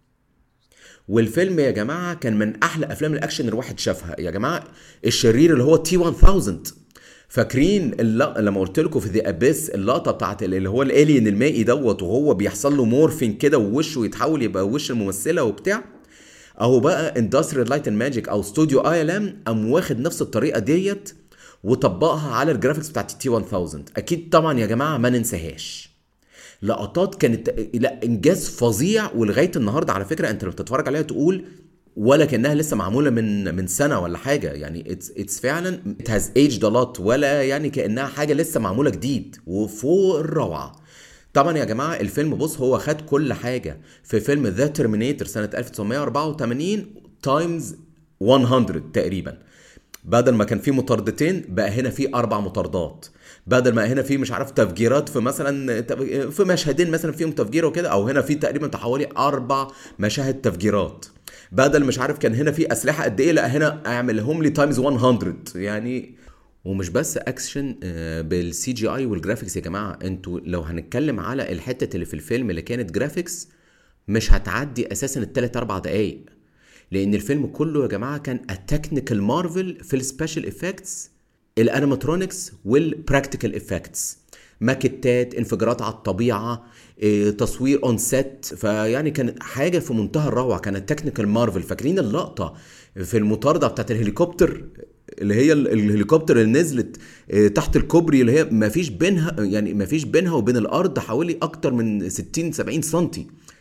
والفيلم يا جماعه كان من احلى افلام الاكشن الواحد شافها يا جماعه الشرير اللي هو تي 1000 فاكرين اللق... لما قلت لكم في ذا ابيس اللقطه بتاعت اللي هو الالين المائي دوت وهو بيحصل له مورفين كده ووشه يتحول يبقى وش الممثله وبتاع اهو بقى اندستريال لايت اند ماجيك او استوديو اي ال ام قام واخد نفس الطريقه ديت وطبقها على الجرافيكس بتاعت التي 1000 اكيد طبعا يا جماعه ما ننساهاش لقطات كانت لا انجاز فظيع ولغايه النهارده على فكره انت لما بتتفرج عليها تقول ولا كانها لسه معموله من من سنه ولا حاجه يعني اتس اتس فعلا ات هاز ايجد لوت ولا يعني كانها حاجه لسه معموله جديد وفوق الروعه طبعا يا جماعه الفيلم بص هو خد كل حاجه في فيلم ذا ترمينيتور سنه 1984 تايمز 100 تقريبا بدل ما كان في مطاردتين بقى هنا في اربع مطاردات بدل ما هنا في مش عارف تفجيرات في مثلا في مشهدين مثلا فيهم تفجير وكده او هنا في تقريبا بتاع حوالي اربع مشاهد تفجيرات بدل مش عارف كان هنا في اسلحه قد ايه لا هنا اعملهم لي تايمز 100 يعني ومش بس اكشن آه، بالسي جي اي والجرافيكس يا جماعه انتوا لو هنتكلم على الحته اللي في الفيلم اللي كانت جرافيكس مش هتعدي اساسا التلات اربع دقايق لان الفيلم كله يا جماعه كان التكنيكال مارفل في السبيشال افكتس الانيماترونكس والبراكتيكال افكتس ماكيتات انفجارات على الطبيعه إيه، تصوير اون سيت فيعني كانت حاجه في منتهى الروعه كانت تكنيكال مارفل فاكرين اللقطه في المطارده بتاعت الهليكوبتر اللي هي ال- الهليكوبتر اللي نزلت آه، تحت الكوبري اللي هي ما فيش بينها يعني ما فيش بينها وبين الارض حوالي اكتر من 60 70 سنتي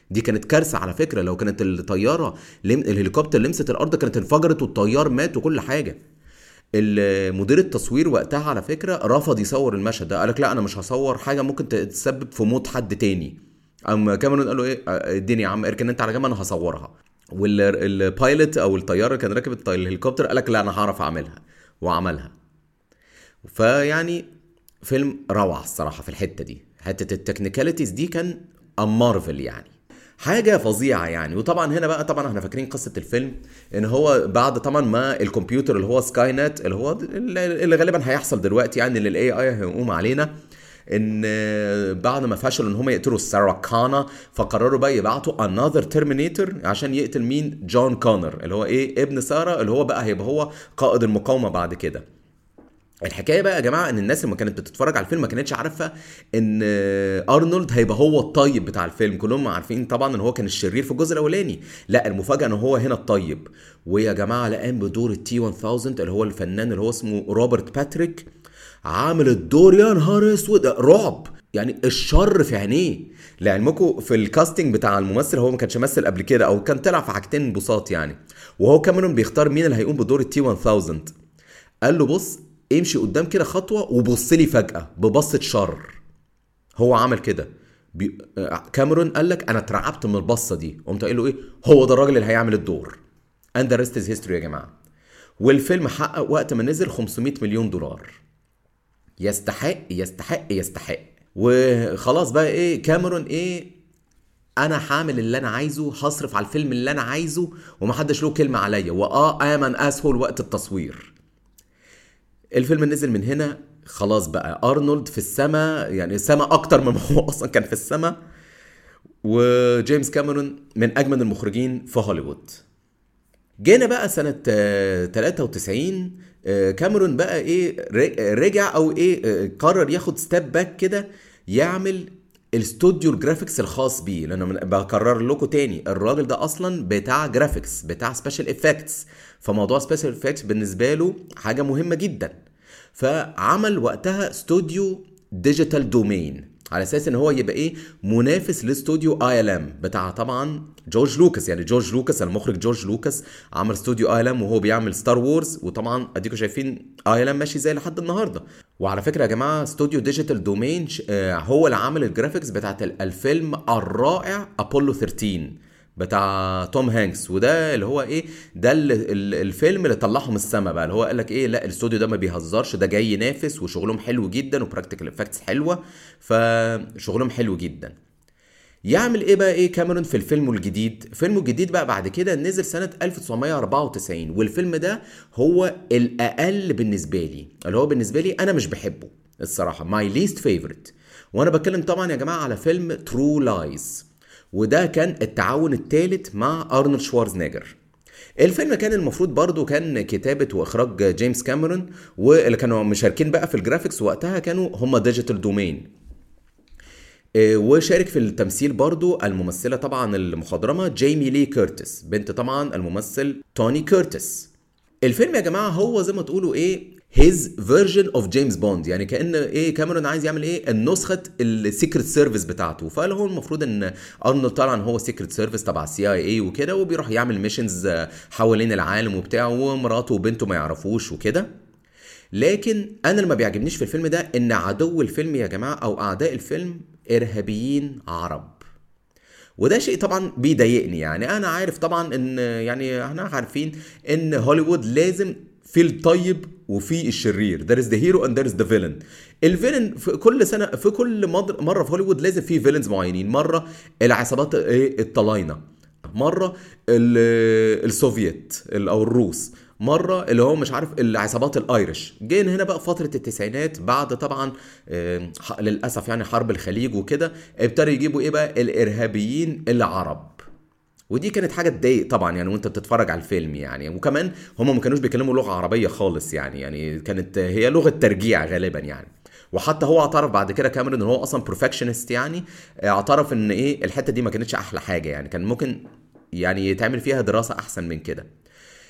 دي كانت كارثه على فكره لو كانت الطياره لم... الهليكوبتر لمست الارض كانت انفجرت والطيار مات وكل حاجه مدير التصوير وقتها على فكره رفض يصور المشهد ده قالك لا انا مش هصور حاجه ممكن تسبب في موت حد تاني اما كاميرون قال له ايه اديني يا عم اركن انت على جنب انا هصورها والبايلوت او الطيار اللي كان راكب الهليكوبتر قال لك لا انا هعرف اعملها وعملها فيعني فيلم روعه الصراحه في الحته دي حته التكنيكاليتيز دي كان مارفل يعني حاجة فظيعة يعني وطبعا هنا بقى طبعا احنا فاكرين قصة الفيلم ان هو بعد طبعا ما الكمبيوتر اللي هو سكاي نت اللي هو اللي غالبا هيحصل دلوقتي يعني اللي الاي اي هيقوم علينا ان بعد ما فشلوا ان هم يقتلوا الساراكانا فقرروا بقى يبعتوا انذر ترمينيتور عشان يقتل مين جون كونر اللي هو ايه ابن ساره اللي هو بقى هيبقى هو قائد المقاومه بعد كده الحكايه بقى يا جماعه ان الناس لما كانت بتتفرج على الفيلم ما كانتش عارفه ان ارنولد هيبقى هو الطيب بتاع الفيلم كلهم عارفين طبعا ان هو كان الشرير في الجزء الاولاني لا المفاجاه ان هو هنا الطيب ويا جماعه لقام بدور التي 1000 اللي هو الفنان اللي هو اسمه روبرت باتريك عامل الدور يا نهار اسود رعب يعني الشر في عينيه لعلمكم في الكاستنج بتاع الممثل هو ما كانش مثل قبل كده او كان طلع في حاجتين بساط يعني وهو كاميرون بيختار مين اللي هيقوم بدور التي 1000 قال له بص امشي قدام كده خطوه وبص لي فجاه ببصه شر هو عمل كده بي... كاميرون قال لك انا اترعبت من البصه دي قمت قايل له ايه هو ده الراجل اللي هيعمل الدور اند ريست از هيستوري يا جماعه والفيلم حقق وقت ما نزل 500 مليون دولار يستحق يستحق يستحق وخلاص بقى ايه كاميرون ايه انا هعمل اللي انا عايزه هصرف على الفيلم اللي انا عايزه ومحدش له كلمه عليا واه امن اسهل وقت التصوير الفيلم نزل من هنا خلاص بقى ارنولد في السماء يعني السماء اكتر مما هو اصلا كان في السماء وجيمس كاميرون من اجمل المخرجين في هوليوود جينا بقى سنة 93 كاميرون بقى ايه رجع او ايه قرر ياخد ستيب باك كده يعمل الاستوديو الجرافيكس الخاص بيه لان بكرر لكم تاني الراجل ده اصلا بتاع جرافيكس بتاع سبيشال افكتس فموضوع سبيشال افكتس بالنسبه له حاجه مهمه جدا فعمل وقتها استوديو ديجيتال دومين على اساس ان هو يبقى ايه منافس لاستوديو اي ال ام بتاع طبعا جورج لوكاس يعني جورج لوكاس المخرج جورج لوكاس عمل استوديو اي ال ام وهو بيعمل ستار وورز وطبعا اديكم شايفين اي ال ام ماشي زي لحد النهارده وعلى فكره يا جماعه استوديو ديجيتال دومين هو اللي عامل الجرافيكس بتاعت الفيلم الرائع ابولو 13 بتاع توم هانكس وده اللي هو ايه ده الفيلم اللي طلعهم السما بقى اللي هو قال لك ايه لا الاستوديو ده ما بيهزرش ده جاي ينافس وشغلهم حلو جدا وبراكتيكال افكتس حلوه فشغلهم حلو جدا يعمل ايه بقى ايه كاميرون في الفيلم الجديد فيلمه الجديد بقى بعد كده نزل سنة 1994 والفيلم ده هو الأقل بالنسبة لي اللي هو بالنسبة لي أنا مش بحبه الصراحة ماي ليست فيفورت وأنا بتكلم طبعا يا جماعة على فيلم ترو لايز وده كان التعاون الثالث مع ارنولد شوارزنيجر الفيلم كان المفروض برضو كان كتابة وإخراج جيمس كاميرون واللي كانوا مشاركين بقى في الجرافيكس وقتها كانوا هم ديجيتال دومين وشارك في التمثيل برضو الممثلة طبعا المخضرمة جيمي لي كيرتس بنت طبعا الممثل توني كيرتس الفيلم يا جماعة هو زي ما تقولوا ايه هيز فيرجن اوف جيمس بوند يعني كان ايه كاميرون عايز يعمل ايه النسخه السيكريت سيرفيس بتاعته فقال هو المفروض ان ارنولد طبعا هو سيكريت سيرفيس تبع السي اي اي وكده وبيروح يعمل ميشنز حوالين العالم وبتاع ومراته وبنته ما يعرفوش وكده لكن انا اللي ما بيعجبنيش في الفيلم ده ان عدو الفيلم يا جماعه او اعداء الفيلم ارهابيين عرب وده شيء طبعا بيضايقني يعني انا عارف طبعا ان يعني احنا عارفين ان هوليوود لازم في الطيب وفي الشرير there is the hero and there is the villain الفيلن في كل سنه في كل مره في هوليوود لازم في فيلنز معينين مره العصابات ايه الطلاينه مره السوفيت او الروس مره اللي هو مش عارف العصابات الايرش جين هنا بقى فتره التسعينات بعد طبعا للاسف يعني حرب الخليج وكده ابتدوا يجيبوا ايه بقى الارهابيين العرب ودي كانت حاجه تضايق طبعا يعني وانت بتتفرج على الفيلم يعني وكمان هم ما كانوش بيتكلموا لغه عربيه خالص يعني يعني كانت هي لغه ترجيع غالبا يعني وحتى هو اعترف بعد كده كاميرون ان هو اصلا بروفكشنست يعني اعترف ان ايه الحته دي ما كانتش احلى حاجه يعني كان ممكن يعني يتعمل فيها دراسه احسن من كده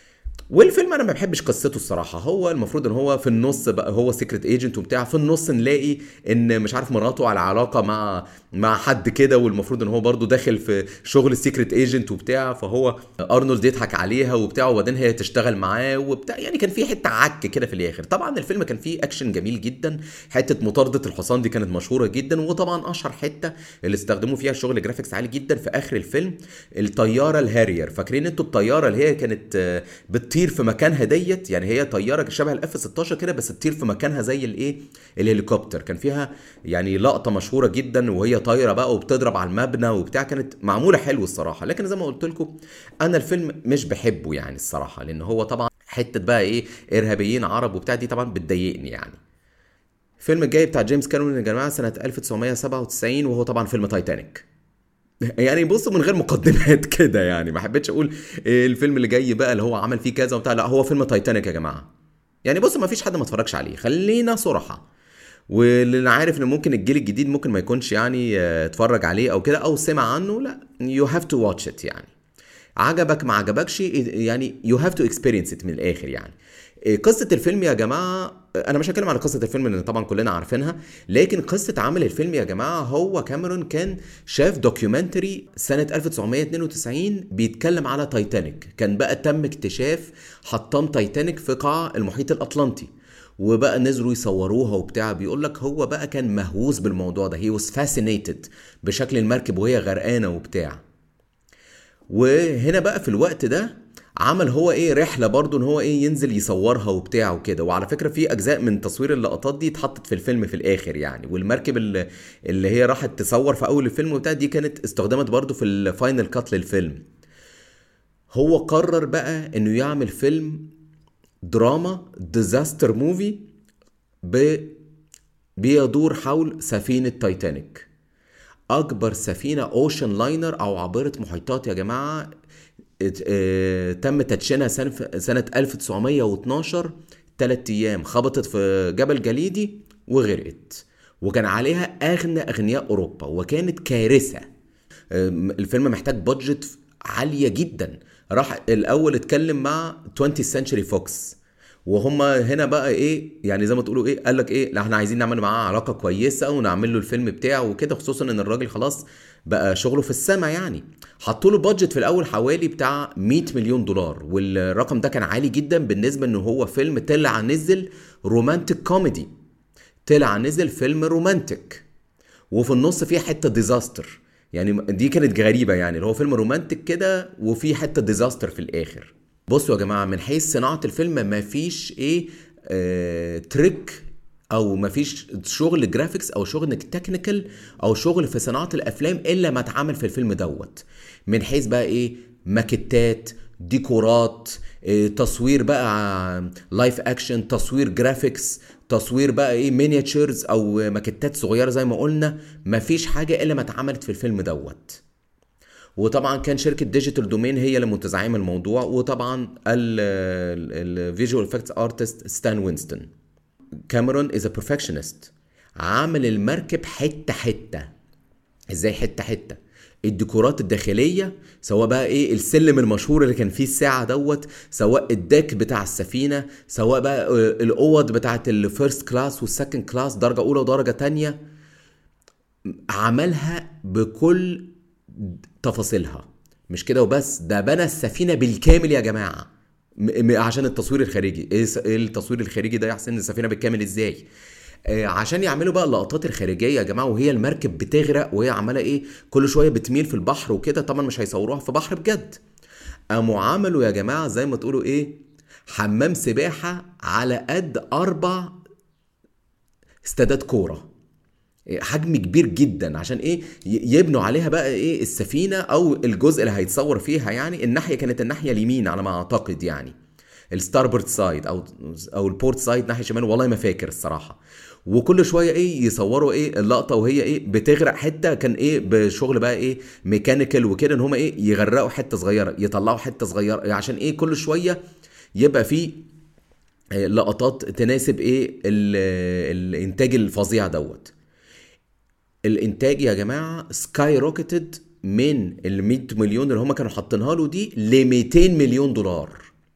والفيلم انا ما بحبش قصته الصراحه هو المفروض ان هو في النص بقى هو سيكريت ايجنت وبتاع في النص نلاقي ان مش عارف مراته على علاقه مع مع حد كده والمفروض ان هو برضو داخل في شغل السيكريت ايجنت وبتاع فهو ارنولد يضحك عليها وبتاع وبعدين هي تشتغل معاه وبتاع يعني كان في حته عك كده في الاخر طبعا الفيلم كان فيه اكشن جميل جدا حته مطارده الحصان دي كانت مشهوره جدا وطبعا اشهر حته اللي استخدموا فيها شغل جرافيكس عالي جدا في اخر الفيلم الطياره الهارير فاكرين انتوا الطياره اللي هي كانت آه، بتطير في مكانها ديت يعني هي طياره شبه الاف 16 كده بس تطير في مكانها زي الايه الهليكوبتر كان فيها يعني لقطه مشهوره جدا وهي طايره بقى وبتضرب على المبنى وبتاع كانت معموله حلو الصراحه لكن زي ما قلت لكم انا الفيلم مش بحبه يعني الصراحه لان هو طبعا حته بقى ايه ارهابيين عرب وبتاع دي طبعا بتضايقني يعني الفيلم الجاي بتاع جيمس كاميرون يا جماعه سنه 1997 وهو طبعا فيلم تايتانيك يعني بصوا من غير مقدمات كده يعني ما حبيتش اقول إيه الفيلم اللي جاي بقى اللي هو عمل فيه كذا وبتاع لا هو فيلم تايتانيك يا جماعه يعني بصوا ما فيش حد ما اتفرجش عليه خلينا صراحه واللي انا عارف ان ممكن الجيل الجديد ممكن ما يكونش يعني آه، اتفرج عليه او كده او سمع عنه لا يو هاف تو واتش ات يعني عجبك ما عجبكش يعني يو هاف تو اكسبيرينس ات من الاخر يعني إيه، قصة الفيلم يا جماعة أنا مش هتكلم على قصة الفيلم لأن طبعا كلنا عارفينها لكن قصة عمل الفيلم يا جماعة هو كاميرون كان شاف دوكيومنتري سنة 1992 بيتكلم على تايتانيك كان بقى تم اكتشاف حطام تايتانيك في قاع المحيط الأطلنطي وبقى نزلوا يصوروها وبتاع بيقول لك هو بقى كان مهووس بالموضوع ده هي was fascinated بشكل المركب وهي غرقانة وبتاع وهنا بقى في الوقت ده عمل هو ايه رحله برضه ان هو ايه ينزل يصورها وبتاع وكده وعلى فكره في اجزاء من تصوير اللقطات دي اتحطت في الفيلم في الاخر يعني والمركب اللي, اللي هي راحت تصور في اول الفيلم وبتاع دي كانت استخدمت برضه في الفاينل كات للفيلم هو قرر بقى انه يعمل فيلم دراما ديزاستر موفي ب بيدور حول سفينه تايتانيك اكبر سفينه اوشن لاينر او عابره محيطات يا جماعه ات- اه، تم تدشينها سنة سنة 1912 تلات أيام خبطت في جبل جليدي وغرقت وكان عليها أغنى أغنياء أوروبا وكانت كارثة ام، الفيلم محتاج بادجت عالية جدا راح الأول اتكلم مع 20th Century Fox وهم هنا بقى ايه يعني زي ما تقولوا ايه قال لك ايه لا احنا عايزين نعمل معاه علاقه كويسه ونعمل له الفيلم بتاعه وكده خصوصا ان الراجل خلاص بقى شغله في السما يعني حطوا له بادجت في الاول حوالي بتاع 100 مليون دولار والرقم ده كان عالي جدا بالنسبه ان هو فيلم طلع نزل رومانتك كوميدي طلع نزل فيلم رومانتك وفي النص فيه حته ديزاستر يعني دي كانت غريبه يعني اللي هو فيلم رومانتك كده وفي حته ديزاستر في الاخر بصوا يا جماعه من حيث صناعه الفيلم مفيش ايه آه تريك او مفيش شغل جرافيكس او شغل تكنيكال او شغل في صناعه الافلام الا ما اتعمل في الفيلم دوت من حيث بقى ايه ماكيتات ديكورات إيه تصوير بقى لايف اكشن تصوير جرافيكس تصوير بقى ايه مينياتشرز او ماكيتات صغيره زي ما قلنا مفيش حاجه الا ما اتعملت في الفيلم دوت وطبعا كان شركه ديجيتال دومين هي اللي متزعمه الموضوع وطبعا الفيجوال افكتس ارتست ستان وينستون كاميرون از ا بيرفكشنست عامل المركب حته حته ازاي حته حته الديكورات الداخليه سواء بقى ايه السلم المشهور اللي كان فيه الساعه دوت سواء الديك بتاع السفينه سواء بقى آه، الاوض بتاعت الفيرست كلاس والسكند كلاس درجه اولى ودرجه تانية عملها بكل تفاصيلها مش كده وبس ده بنى السفينه بالكامل يا جماعه م- م- عشان التصوير الخارجي ايه س- إيه التصوير الخارجي ده يا حسين السفينه بالكامل ازاي آه، عشان يعملوا بقى اللقطات الخارجيه يا جماعه وهي المركب بتغرق وهي عماله ايه كل شويه بتميل في البحر وكده طبعا مش هيصوروها في بحر بجد قاموا عملوا يا جماعه زي ما تقولوا ايه حمام سباحه على قد اربع استادات كوره حجم كبير جدا عشان ايه ي- يبنوا عليها بقى ايه السفينه او الجزء اللي هيتصور فيها يعني الناحيه كانت الناحيه اليمين على ما اعتقد يعني الستاربورد سايد او او البورت سايد ناحيه شمال والله ما فاكر الصراحه وكل شويه ايه يصوروا ايه اللقطه وهي ايه بتغرق حته كان ايه بشغل بقى ايه ميكانيكال وكده ان هم ايه يغرقوا حته صغيره يطلعوا حته صغيره عشان ايه كل شويه يبقى فيه آه، لقطات تناسب ايه ال- الانتاج الفظيع دوت الانتاج يا جماعه سكاي روكيتد من ال 100 مليون اللي هم كانوا حاطينها له دي ل 200 مليون دولار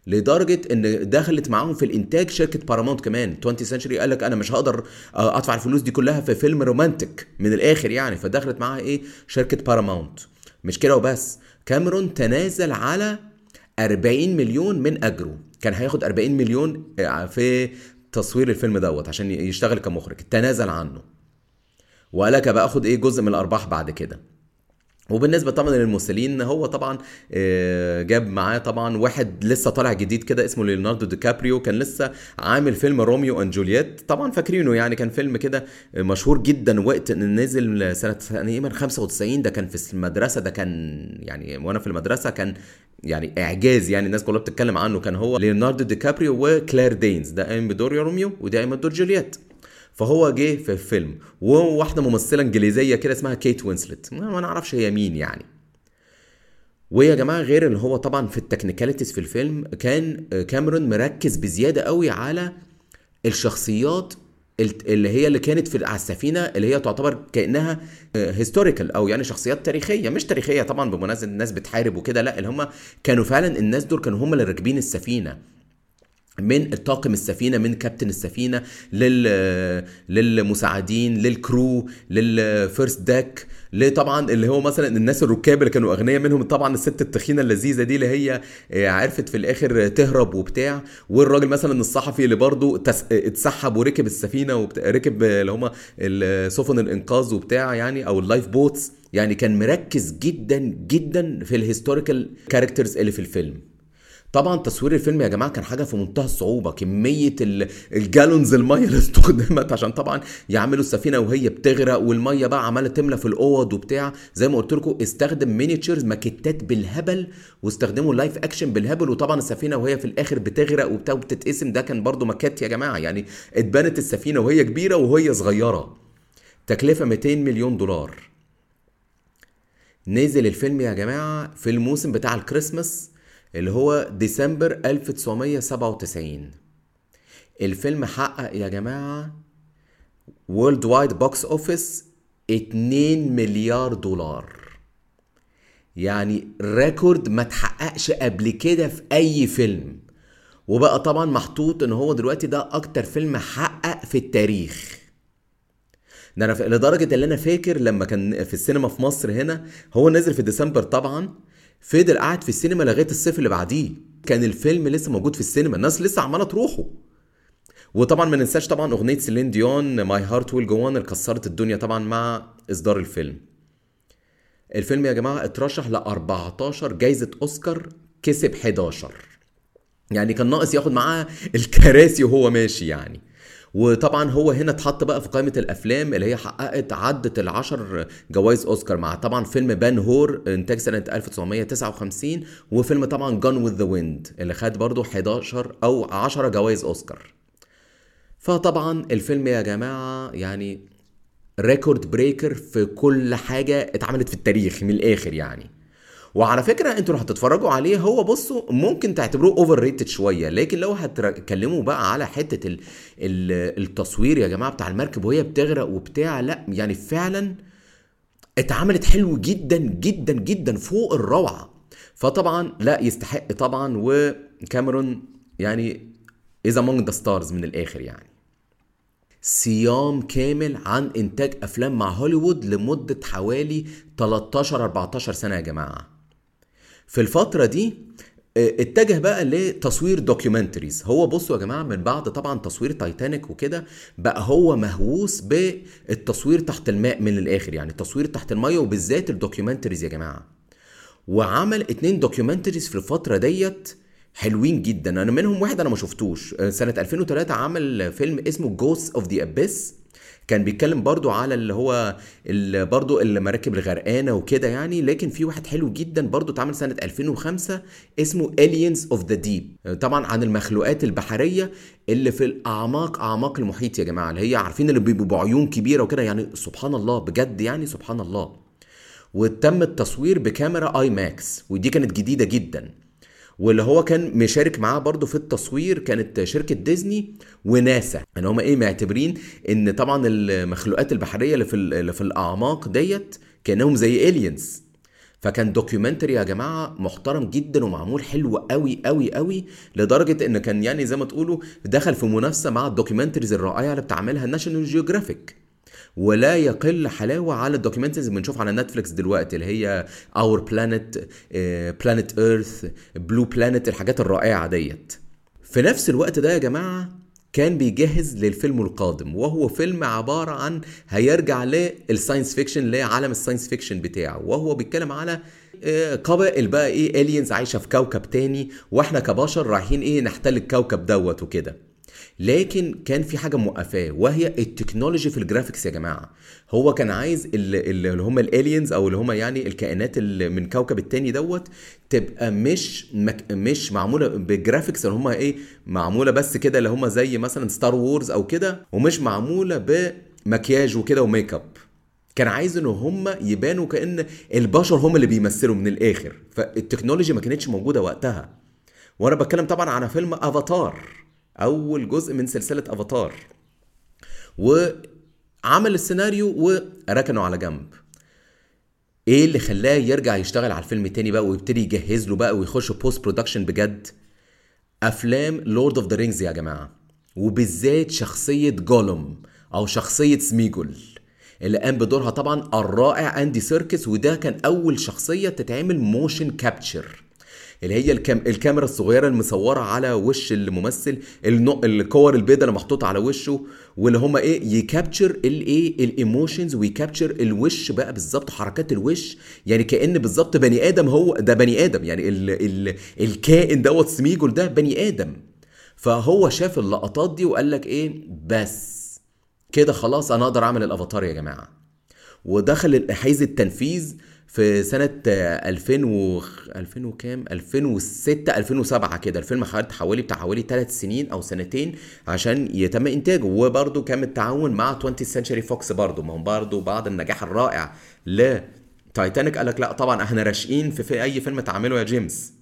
لدرجه ان دخلت معاهم في الانتاج شركه بارامونت كمان 20 سنشري قال لك انا مش هقدر آه، ادفع الفلوس دي كلها في فيلم رومانتك من الاخر يعني فدخلت معاها ايه شركه بارامونت مش كده وبس كاميرون تنازل على 40 مليون من اجره كان هياخد 40 مليون آه، في تصوير الفيلم دوت عشان يشتغل كمخرج تنازل عنه وقال لك بقى اخد ايه جزء من الارباح بعد كده وبالنسبه طبعا للممثلين هو طبعا آه، جاب معاه طبعا واحد لسه طالع جديد كده اسمه ليوناردو دي كابريو كان لسه عامل فيلم روميو اند جولييت طبعا فاكرينه يعني كان فيلم كده مشهور جدا وقت ان نزل سنه تقريبا 95 ده كان في المدرسه ده كان يعني وانا في المدرسه كان يعني اعجاز يعني الناس كلها بتتكلم عنه كان هو ليوناردو دي كابريو وكلير دينز ده قايم بدور روميو وده قايم بدور جولييت فهو جه في فيلم وواحده ممثله انجليزيه كده اسمها كيت وينسلت ما نعرفش هي مين يعني ويا جماعه غير اللي هو طبعا في التكنيكاليتيز في الفيلم كان كاميرون مركز بزياده قوي على الشخصيات اللي هي اللي كانت في على السفينه اللي هي تعتبر كانها هيستوريكال او يعني شخصيات تاريخيه مش تاريخيه طبعا بمناسبه الناس بتحارب وكده لا اللي هم كانوا فعلا الناس دول كانوا هم اللي راكبين السفينه من الطاقم السفينه من كابتن السفينه لل للمساعدين للكرو للفيرست داك طبعا اللي هو مثلا الناس الركاب اللي كانوا اغنياء منهم طبعا الست التخينه اللذيذه دي اللي هي آه، عرفت في الاخر تهرب وبتاع والراجل مثلا الصحفي اللي برضه تس... اتسحب وركب السفينه وبتاع ركب اللي هم سفن الانقاذ وبتاع يعني او اللايف بوتس يعني كان مركز جدا جدا في الهيستوريكال كاركترز اللي في الفيلم طبعا تصوير الفيلم يا جماعه كان حاجه في منتهى الصعوبه كميه الجالونز الميه اللي استخدمت عشان طبعا يعملوا السفينه وهي بتغرق والميه بقى عماله تملى في الاوض وبتاع زي ما قلت لكم استخدم مينيتشرز ماكيتات بالهبل واستخدموا لايف اكشن بالهبل وطبعا السفينه وهي في الاخر بتغرق وبتاع وبتتقسم ده كان برده ماكيت يا جماعه يعني اتبنت السفينه وهي كبيره وهي صغيره تكلفه 200 مليون دولار نزل الفيلم يا جماعه في الموسم بتاع الكريسماس اللي هو ديسمبر 1997 الفيلم حقق يا جماعة وورلد وايد بوكس اوفيس 2 مليار دولار يعني ريكورد ما تحققش قبل كده في اي فيلم وبقى طبعا محطوط ان هو دلوقتي ده اكتر فيلم حقق في التاريخ ده انا لدرجه اللي انا فاكر لما كان في السينما في مصر هنا هو نزل في ديسمبر طبعا فضل قاعد في السينما لغايه الصيف اللي بعديه كان الفيلم لسه موجود في السينما الناس لسه عماله تروحه وطبعا ما ننساش طبعا اغنيه سيلين ديون ماي هارت ويل جو اللي كسرت الدنيا طبعا مع اصدار الفيلم الفيلم يا جماعه اترشح ل 14 جايزه اوسكار كسب 11 يعني كان ناقص ياخد معاه الكراسي وهو ماشي يعني وطبعا هو هنا اتحط بقى في قائمه الافلام اللي هي حققت عدت العشر جوائز اوسكار مع طبعا فيلم بان هور انتاج سنه 1959 وفيلم طبعا جون وذ ذا ويند اللي خد برضه 11 او 10 جوائز اوسكار فطبعا الفيلم يا جماعه يعني ريكورد بريكر في كل حاجه اتعملت في التاريخ من الاخر يعني وعلى فكره انتوا لو هتتفرجوا عليه هو بصوا ممكن تعتبروه اوفر ريتد شويه لكن لو هتكلموا بقى على حته ال ال التصوير يا جماعه بتاع المركب وهي بتغرق وبتاع لا يعني فعلا اتعملت حلو جدا جدا جدا فوق الروعه فطبعا لا يستحق طبعا وكاميرون يعني از امونج ذا ستارز من الاخر يعني صيام كامل عن انتاج افلام مع هوليوود لمده حوالي 13 14 سنه يا جماعه في الفتره دي آه، اتجه بقى لتصوير دوكيومنتريز هو بصوا يا جماعه من بعد طبعا تصوير تايتانيك وكده بقى هو مهووس بالتصوير تحت الماء من الاخر يعني التصوير تحت الماء وبالذات الدوكيومنتريز يا جماعه وعمل اتنين دوكيومنتريز في الفتره ديت حلوين جدا انا منهم واحد انا ما شفتوش آه، سنه 2003 عمل فيلم اسمه جوست اوف ذا ابيس كان بيتكلم برضو على اللي هو اللي برضو المراكب الغرقانة وكده يعني لكن في واحد حلو جدا برضو اتعمل سنة 2005 اسمه Aliens of the Deep طبعا عن المخلوقات البحرية اللي في الأعماق أعماق المحيط يا جماعة اللي هي عارفين اللي بيبقوا بعيون كبيرة وكده يعني سبحان الله بجد يعني سبحان الله وتم التصوير بكاميرا اي ماكس ودي كانت جديدة جدا واللي هو كان مشارك معاه برضه في التصوير كانت شركه ديزني وناسا ان هم ايه معتبرين ان طبعا المخلوقات البحريه اللي في اللي في الاعماق ديت كانهم زي الينز فكان دوكيومنتري يا جماعه محترم جدا ومعمول حلو قوي قوي قوي لدرجه ان كان يعني زي ما تقولوا دخل في منافسه مع الدوكيومنتريز الرائعه اللي بتعملها الناشونال جيوغرافيك ولا يقل حلاوه على الدوكيومنتريز اللي بنشوفها على نتفليكس دلوقتي اللي هي اور بلانيت بلانيت ايرث بلو بلانيت الحاجات الرائعه ديت في نفس الوقت ده يا جماعه كان بيجهز للفيلم القادم وهو فيلم عبارة عن هيرجع للساينس فيكشن لعالم الساينس فيكشن بتاعه وهو بيتكلم على آه، قبائل بقى ايه الينز عايشه في كوكب تاني واحنا كبشر رايحين ايه نحتل الكوكب دوت وكده لكن كان في حاجه موقفاه وهي التكنولوجي في الجرافيكس يا جماعه هو كان عايز اللي, اللي هم الالينز او اللي هم يعني الكائنات اللي من كوكب التاني دوت تبقى مش مك مش معموله بجرافيكس اللي هم ايه معموله بس كده اللي هم زي مثلا ستار وورز او كده ومش معموله بمكياج وكده وميك اب كان عايز ان هم يبانوا كان البشر هم اللي بيمثلوا من الاخر فالتكنولوجي ما كانتش موجوده وقتها وانا بتكلم طبعا على فيلم افاتار اول جزء من سلسله افاتار وعمل السيناريو وركنه على جنب ايه اللي خلاه يرجع يشتغل على الفيلم تاني بقى ويبتدي يجهز له بقى ويخش بوست برودكشن بجد افلام لورد اوف ذا رينجز يا جماعه وبالذات شخصيه جولوم او شخصيه سميجول اللي قام بدورها طبعا الرائع اندي سيركس وده كان اول شخصيه تتعمل موشن كابتشر اللي هي الكام الكاميرا الصغيره المصوره على وش الممثل النق... الكور البيضاء اللي محطوطه على وشه واللي هم ايه يكابتشر الايه الايموشنز ويكابتشر الوش بقى بالظبط حركات الوش يعني كان بالظبط بني ادم هو ده بني ادم يعني ال... ال... الكائن دوت سميجول ده بني ادم فهو شاف اللقطات دي وقال لك ايه بس كده خلاص انا اقدر اعمل الافاتار يا جماعه ودخل حيز التنفيذ في سنة 2000 و 2000 وكام 2006 2007 كده الفيلم خد حوالي بتاع حوالي 3 سنين او سنتين عشان يتم انتاجه وبرده كان بالتعاون مع 20 سنشري فوكس برده ما هم برده بعد النجاح الرائع ل تايتانيك قال لك لا طبعا احنا راشقين في, في اي فيلم تعمله يا جيمس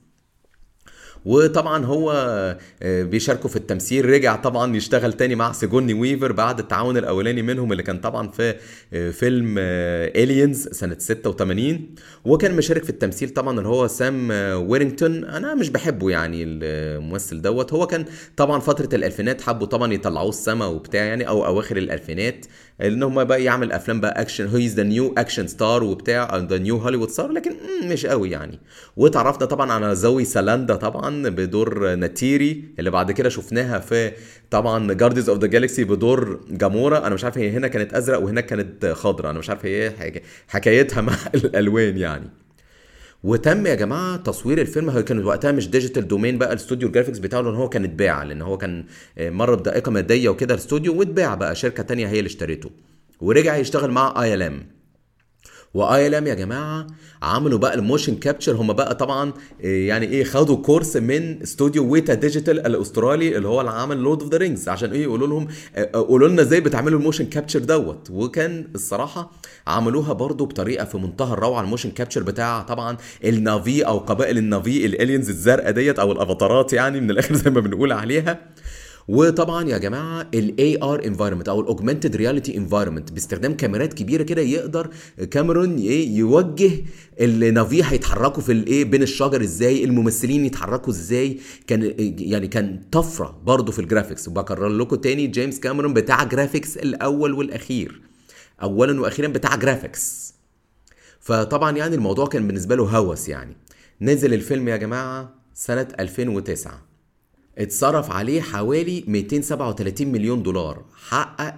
وطبعا هو آه، بيشاركوا في التمثيل رجع طبعا يشتغل تاني مع سيجوني ويفر بعد التعاون الاولاني منهم اللي كان طبعا في آه، فيلم الينز آه، سنه 86 وكان مشارك في التمثيل طبعا اللي هو سام ويرينجتون انا مش بحبه يعني الممثل دوت هو كان طبعا فتره الالفينات حبوا طبعا يطلعوه السما وبتاع يعني او اواخر الالفينات ان هم بقى يعمل افلام بقى اكشن هيز ذا نيو اكشن ستار وبتاع ذا نيو هوليوود ستار لكن مش قوي يعني وتعرفنا طبعا على زوي سالاندا طبعا بدور ناتيري اللي بعد كده شفناها في طبعا جارديز اوف ذا جالكسي بدور جامورا انا مش عارف هي هنا كانت ازرق وهناك كانت خضراء انا مش عارف هي حكايتها مع الالوان يعني وتم يا جماعه تصوير الفيلم هو كان وقتها مش ديجيتال دومين بقى الاستوديو الجرافيكس بتاعه لان هو كان اتباع لان هو كان آه، مر بدقيقه ماديه وكده الاستوديو واتباع بقى شركه تانية هي اللي اشترته ورجع يشتغل مع اي ال ام واي ال ام يا جماعه عملوا بقى الموشن كابتشر هم بقى طبعا آه، يعني ايه خدوا كورس من استوديو ويتا ديجيتال الاسترالي اللي هو اللي عمل لورد اوف ذا رينجز عشان ايه يقولوا لهم آه، قولوا لنا ازاي بتعملوا الموشن كابتشر دوت وكان الصراحه عملوها برضو بطريقه في منتهى الروعه الموشن كابتشر بتاع طبعا النافي او قبائل النافي الالينز الزرقاء ديت او الافاتارات يعني من الاخر زي ما بنقول عليها وطبعا يا جماعه الاي ار انفايرمنت او الاوجمانتد رياليتي انفايرمنت باستخدام كاميرات كبيره كده يقدر كاميرون ايه يوجه النافي هيتحركوا في الايه بين الشجر ازاي الممثلين يتحركوا ازاي كان يعني كان طفره برضه في الجرافيكس وبكرر لكم تاني جيمس كاميرون بتاع جرافيكس الاول والاخير اولا واخيرا بتاع جرافيكس فطبعا يعني الموضوع كان بالنسبه له هوس يعني نزل الفيلم يا جماعه سنه 2009 اتصرف عليه حوالي 237 مليون دولار حقق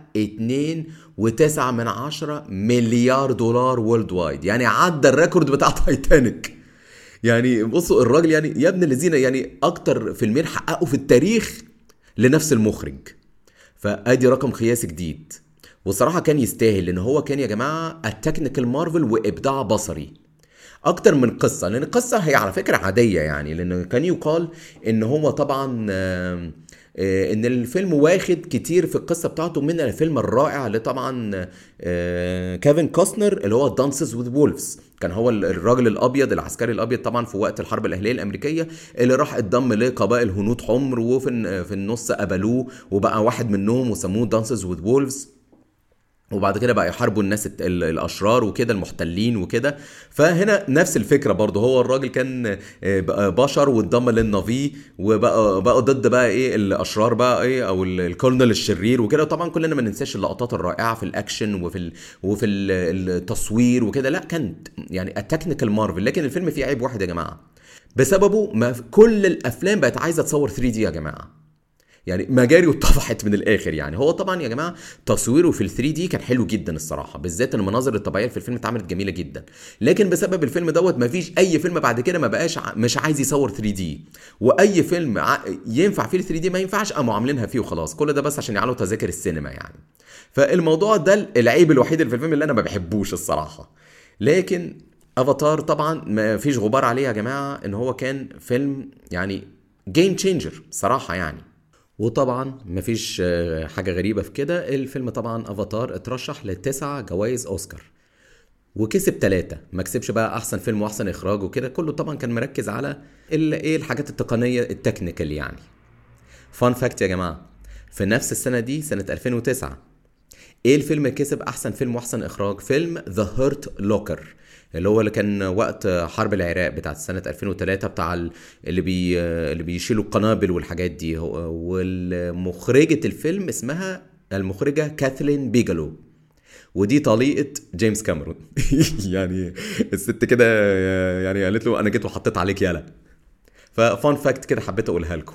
2.9 من عشرة مليار دولار وورلد وايد يعني عدى الريكورد بتاع تايتانيك يعني بصوا الراجل يعني يا ابن الذين يعني اكتر فيلمين حققوا في التاريخ لنفس المخرج فادي رقم قياسي جديد وصراحه كان يستاهل لان هو كان يا جماعه التكنيكال مارفل وابداع بصري اكتر من قصه لان القصه هي على فكره عاديه يعني لان كان يقال ان هو طبعا آه، ان الفيلم واخد كتير في القصه بتاعته من الفيلم الرائع اللي طبعا آه، كيفن كوستنر اللي هو دانسز وذ وولفز كان هو الراجل الابيض العسكري الابيض طبعا في وقت الحرب الاهليه الامريكيه اللي راح اتضم لقبائل هنود حمر وفي في النص قبلوه وبقى واحد منهم وسموه دانسز وذ وولفز وبعد كده بقى يحاربوا الناس الت- ال- الاشرار وكده المحتلين وكده فهنا نفس الفكره برضه هو الراجل كان آه، بقى بشر وانضم للنافي وبقى بقى ضد بقى ايه الاشرار بقى ايه او ال- الكولونيل الشرير وكده طبعا كلنا ما ننساش اللقطات الرائعه في الاكشن وفي ال وفي ال- التصوير وكده لا كان يعني التكنيكال مارفل لكن الفيلم فيه عيب واحد يا جماعه بسببه ما كل الافلام بقت عايزه تصور 3 دي يا جماعه يعني مجاري اتطفحت من الاخر يعني هو طبعا يا جماعه تصويره في ال 3 دي كان حلو جدا الصراحه بالذات المناظر الطبيعيه في الفيلم اتعملت جميله جدا لكن بسبب الفيلم دوت مفيش اي فيلم بعد كده ما بقاش ع- مش عايز يصور 3 دي واي فيلم ع- ينفع فيه ال 3 دي ما ينفعش قاموا عاملينها فيه وخلاص كل ده بس عشان يعلوا تذاكر السينما يعني فالموضوع ده العيب الوحيد اللي في الفيلم اللي انا ما بحبوش الصراحه لكن افاتار طبعا ما فيش غبار عليه يا جماعه ان هو كان فيلم يعني جيم تشينجر صراحه يعني وطبعا مفيش آه، حاجة غريبة في كده الفيلم طبعا افاتار اترشح لتسع جوائز اوسكار وكسب ثلاثة ما كسبش بقى احسن فيلم واحسن اخراج وكده كله طبعا كان مركز على ال- ايه الحاجات التقنية التكنيكال يعني فان فاكت يا جماعة في نفس السنة دي سنة 2009 ايه الفيلم اللي كسب احسن فيلم واحسن اخراج فيلم ذا هيرت لوكر اللي هو اللي كان وقت حرب العراق بتاعت سنة 2003 بتاع ال- اللي بي اللي بيشيلوا القنابل والحاجات دي هو- والمخرجة الفيلم اسمها المخرجة كاثلين بيجالو ودي طليقة جيمس كاميرون يعني الست كده يعني قالت له انا جيت وحطيت عليك يالا ففان فاكت كده حبيت اقولها لكم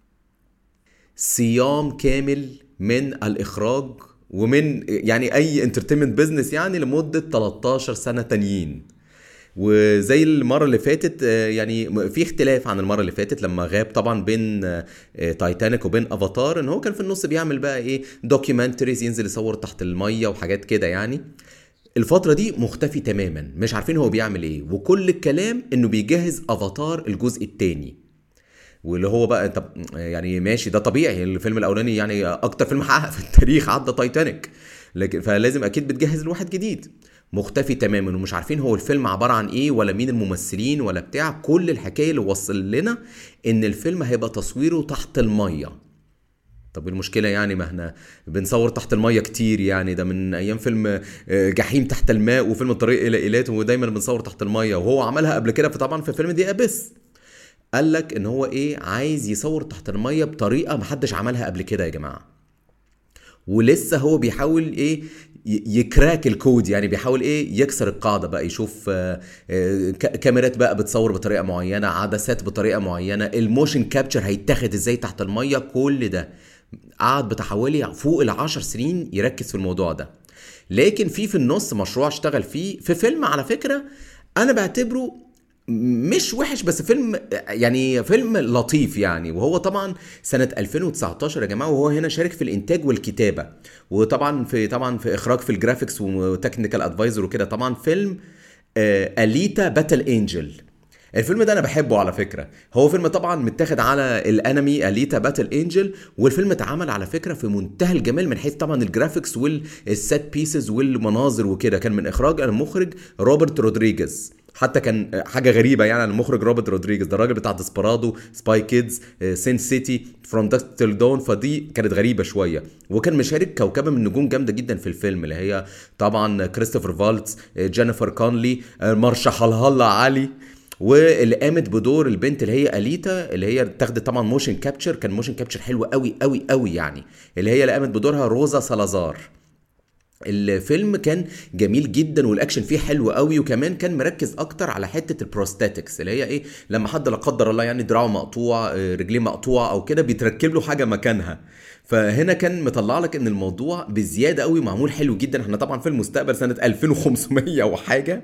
صيام كامل من الاخراج ومن يعني اي انترتينمنت بزنس يعني لمده 13 سنه تانيين وزي المره اللي فاتت آه، يعني في اختلاف عن المره اللي فاتت لما غاب طبعا بين آه، آه، تايتانيك وبين افاتار ان هو كان في النص بيعمل بقى ايه دوكيومنتريز ينزل يصور تحت الميه وحاجات كده يعني الفترة دي مختفي تماما مش عارفين هو بيعمل ايه وكل الكلام انه بيجهز افاتار الجزء التاني واللي هو بقى طب يعني ماشي ده طبيعي الفيلم الاولاني يعني اكتر فيلم حقق في التاريخ عدى تايتانيك لكن فلازم اكيد بتجهز لواحد جديد مختفي تماما ومش عارفين هو الفيلم عباره عن ايه ولا مين الممثلين ولا بتاع كل الحكايه اللي وصل لنا ان الفيلم هيبقى تصويره تحت الميه طب المشكلة يعني ما احنا بنصور تحت المية كتير يعني ده من أيام فيلم آه، جحيم تحت الماء وفيلم الطريق إلى إيلات ودايما بنصور تحت المية وهو عملها قبل كده في طبعا في فيلم دي أبس قال لك ان هو ايه عايز يصور تحت الميه بطريقه محدش عملها قبل كده يا جماعه ولسه هو بيحاول ايه ي- يكراك الكود يعني بيحاول ايه يكسر القاعده بقى يشوف آه، آه، ك- كاميرات بقى بتصور بطريقه معينه عدسات بطريقه معينه الموشن كابتشر هيتاخد ازاي تحت الميه كل ده قعد بتاع حوالي فوق العشر سنين يركز في الموضوع ده لكن في في النص مشروع اشتغل فيه في فيلم على فكره انا بعتبره مش وحش بس فيلم يعني فيلم لطيف يعني وهو طبعا سنة 2019 يا جماعة وهو هنا شارك في الإنتاج والكتابة وطبعا في طبعا في إخراج في الجرافيكس وتكنيكال أدفايزر وكده طبعا فيلم آه، أليتا باتل إنجل الفيلم ده انا بحبه على فكره هو فيلم طبعا متاخد على الانمي اليتا باتل انجل والفيلم اتعمل على فكره في منتهى الجمال من حيث طبعا الجرافيكس والسيت بيسز والمناظر وكده كان من اخراج المخرج روبرت رودريجيز حتى كان حاجه غريبه يعني عن المخرج روبرت رودريجيز ده الراجل بتاع ديسبرادو سباي كيدز سين سيتي فروم داست تيل دون فدي كانت غريبه شويه وكان مشارك كوكبه من نجوم جامده جدا في الفيلم اللي هي طبعا كريستوفر فالتس جينيفر كونلي آه، مارشا حلهلا علي واللي قامت بدور البنت اللي هي اليتا اللي هي اتاخدت طبعا موشن كابتشر كان موشن كابتشر حلو قوي قوي قوي يعني اللي هي اللي قامت بدورها روزا سالازار الفيلم كان جميل جدا والاكشن فيه حلو قوي وكمان كان مركز اكتر على حته البروستاتكس اللي هي ايه لما حد لا قدر الله يعني دراعه مقطوع آه، رجليه مقطوعه او كده بيتركب له حاجه مكانها فهنا كان مطلع لك ان الموضوع بزياده قوي معمول حلو جدا احنا طبعا في المستقبل سنه 2500 وحاجه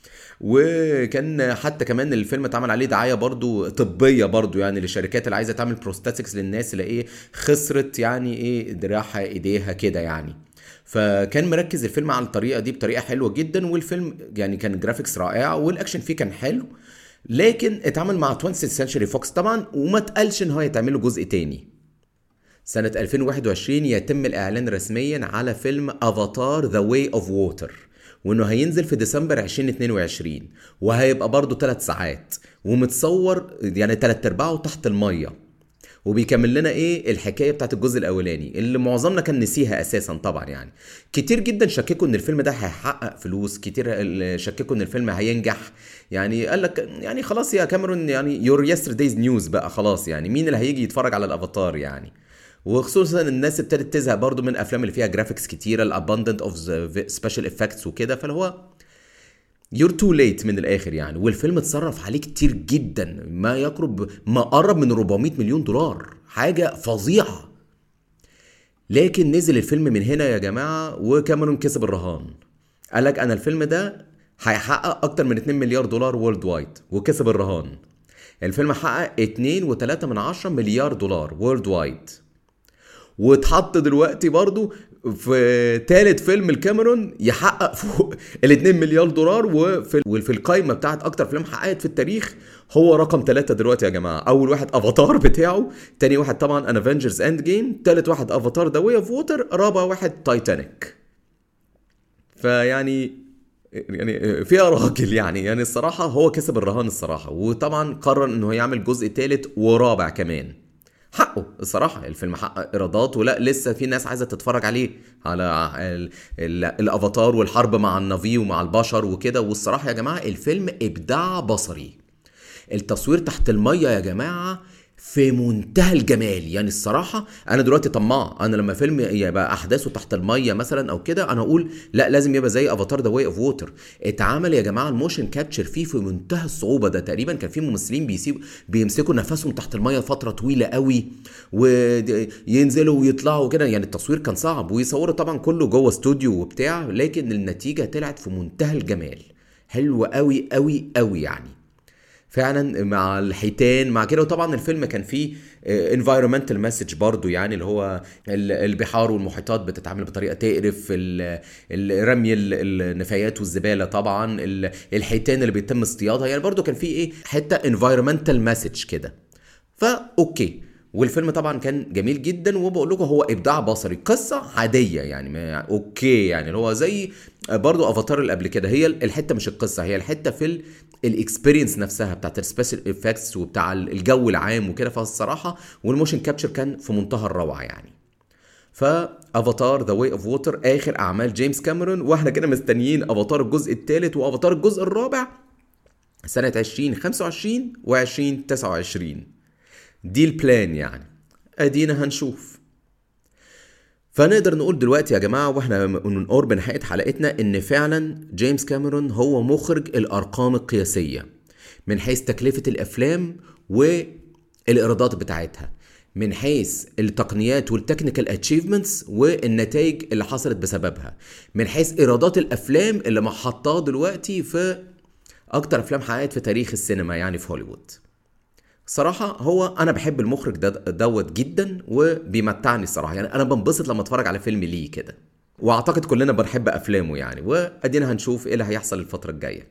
وكان حتى كمان الفيلم اتعمل عليه دعايه برضو طبيه برضو يعني للشركات اللي عايزه تعمل بروستاتكس للناس اللي ايه خسرت يعني ايه دراعها ايديها كده يعني فكان مركز الفيلم على الطريقه دي بطريقه حلوه جدا والفيلم يعني كان جرافيكس رائعه والاكشن فيه كان حلو لكن اتعمل مع 20 سنشري فوكس طبعا وما اتقالش ان هو يتعمل له جزء تاني سنة 2021 يتم الإعلان رسميا على فيلم أفاتار ذا واي أوف ووتر وإنه هينزل في ديسمبر 2022 وهيبقى برضه 3 ساعات ومتصور يعني تلات أرباعه تحت المية وبيكمل لنا ايه الحكايه بتاعت الجزء الاولاني اللي معظمنا كان نسيها اساسا طبعا يعني كتير جدا شككوا ان الفيلم ده هيحقق فلوس كتير شككوا ان الفيلم هينجح يعني قال لك يعني خلاص يا كاميرون يعني يور يستردايز نيوز بقى خلاص يعني مين اللي هيجي يتفرج على الافاتار يعني وخصوصا الناس ابتدت تزهق برضو من الافلام اللي فيها جرافيكس كتيره الاباندنت اوف سبيشال افكتس وكده فاللي هو يور تو ليت من الاخر يعني والفيلم اتصرف عليه كتير جدا ما يقرب ما قرب من 400 مليون دولار حاجه فظيعه لكن نزل الفيلم من هنا يا جماعه وكاميرون كسب الرهان قال لك انا الفيلم ده هيحقق اكتر من 2 مليار دولار وورلد وايد وكسب الرهان الفيلم حقق 2.3 من 10 مليار دولار وورلد وايد واتحط دلوقتي برضو في ثالث فيلم الكاميرون يحقق فوق ال 2 مليار دولار وفي وفي القايمه بتاعت اكتر فيلم حققت في التاريخ هو رقم ثلاثة دلوقتي يا جماعه اول واحد افاتار بتاعه تاني واحد طبعا ان افنجرز اند جيم ثالث واحد افاتار ذا واي اوف ووتر رابع واحد تايتانيك فيعني يعني فيها راجل يعني يعني الصراحه هو كسب الرهان الصراحه وطبعا قرر انه يعمل جزء ثالث ورابع كمان حقه الصراحه الفيلم حقق ايرادات ولا لسه في ناس عايزه تتفرج عليه على ال ال الافاتار والحرب مع النافي ومع البشر وكده والصراحه يا جماعه الفيلم ابداع بصري التصوير تحت الميه يا جماعه في منتهى الجمال يعني الصراحة أنا دلوقتي طماع أنا لما فيلم يبقى أحداثه تحت المية مثلا أو كده أنا أقول لا لازم يبقى زي أفاتار ذا واي أوف ووتر اتعمل يا جماعة الموشن كابتشر فيه في منتهى الصعوبة ده تقريبا كان في ممثلين بيسيب بيمسكوا نفسهم تحت المية فترة طويلة قوي وينزلوا ويطلعوا كده يعني التصوير كان صعب ويصوروا طبعا كله جوه استوديو وبتاع لكن النتيجة طلعت في منتهى الجمال حلوة قوي قوي قوي يعني فعلا مع الحيتان مع كده وطبعا الفيلم كان فيه انفايرمنتال مسج برضو يعني اللي هو البحار والمحيطات بتتعامل بطريقه تقرف رمي النفايات والزباله طبعا الحيتان اللي بيتم اصطيادها يعني برضو كان فيه ايه حته انفايرمنتال مسج كده فاوكي والفيلم طبعا كان جميل جدا وبقول لكم هو ابداع بصري قصه عاديه يعني ما اوكي يعني اللي هو زي برضو افاتار اللي قبل كده هي الحته مش القصه هي الحته في الاكسبيرينس نفسها بتاعت السبيشال افكتس وبتاع الجو العام وكده فالصراحه والموشن كابتشر كان في منتهى الروعه يعني فافاتار ذا واي اوف ووتر اخر اعمال جيمس كاميرون واحنا كده مستنيين افاتار الجزء الثالث وافاتار الجزء الرابع سنه 2025 و2029 دي البلان يعني ادينا هنشوف فنقدر نقول دلوقتي يا جماعه واحنا من قرب نهايه حلقتنا ان فعلا جيمس كاميرون هو مخرج الارقام القياسيه من حيث تكلفه الافلام والايرادات بتاعتها من حيث التقنيات والتكنيكال اتشيفمنتس والنتائج اللي حصلت بسببها من حيث ايرادات الافلام اللي محطاه دلوقتي في اكتر افلام حققت في تاريخ السينما يعني في هوليوود صراحة هو أنا بحب المخرج ده دوت جدا وبيمتعني الصراحة يعني أنا بنبسط لما أتفرج على فيلم ليه كده وأعتقد كلنا بنحب أفلامه يعني وأدينا هنشوف إيه اللي هيحصل الفترة الجاية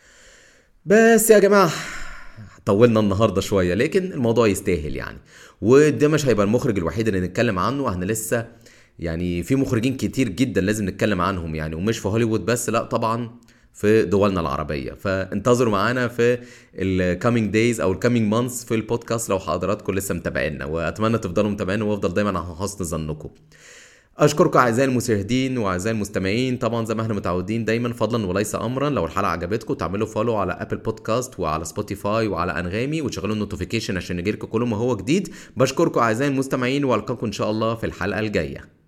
بس يا جماعة طولنا النهارده شويه لكن الموضوع يستاهل يعني وده مش هيبقى المخرج الوحيد اللي نتكلم عنه احنا لسه يعني في مخرجين كتير جدا لازم نتكلم عنهم يعني ومش في هوليوود بس لا طبعا في دولنا العربيه فانتظروا معانا في الكامينج دايز او الكامينج مانثs في البودكاست لو حضراتكم لسه متابعينا واتمنى تفضلوا متابعينا وافضل دايما على حسن ظنكم اشكركم اعزائي المشاهدين واعزائي المستمعين طبعا زي ما احنا متعودين دايما فضلا وليس امرا لو الحلقه عجبتكم تعملوا فولو على ابل بودكاست وعلى سبوتيفاي وعلى انغامي وتشغلوا النوتيفيكيشن عشان يجيلكم كل ما هو جديد بشكركم اعزائي المستمعين والقاكم ان شاء الله في الحلقه الجايه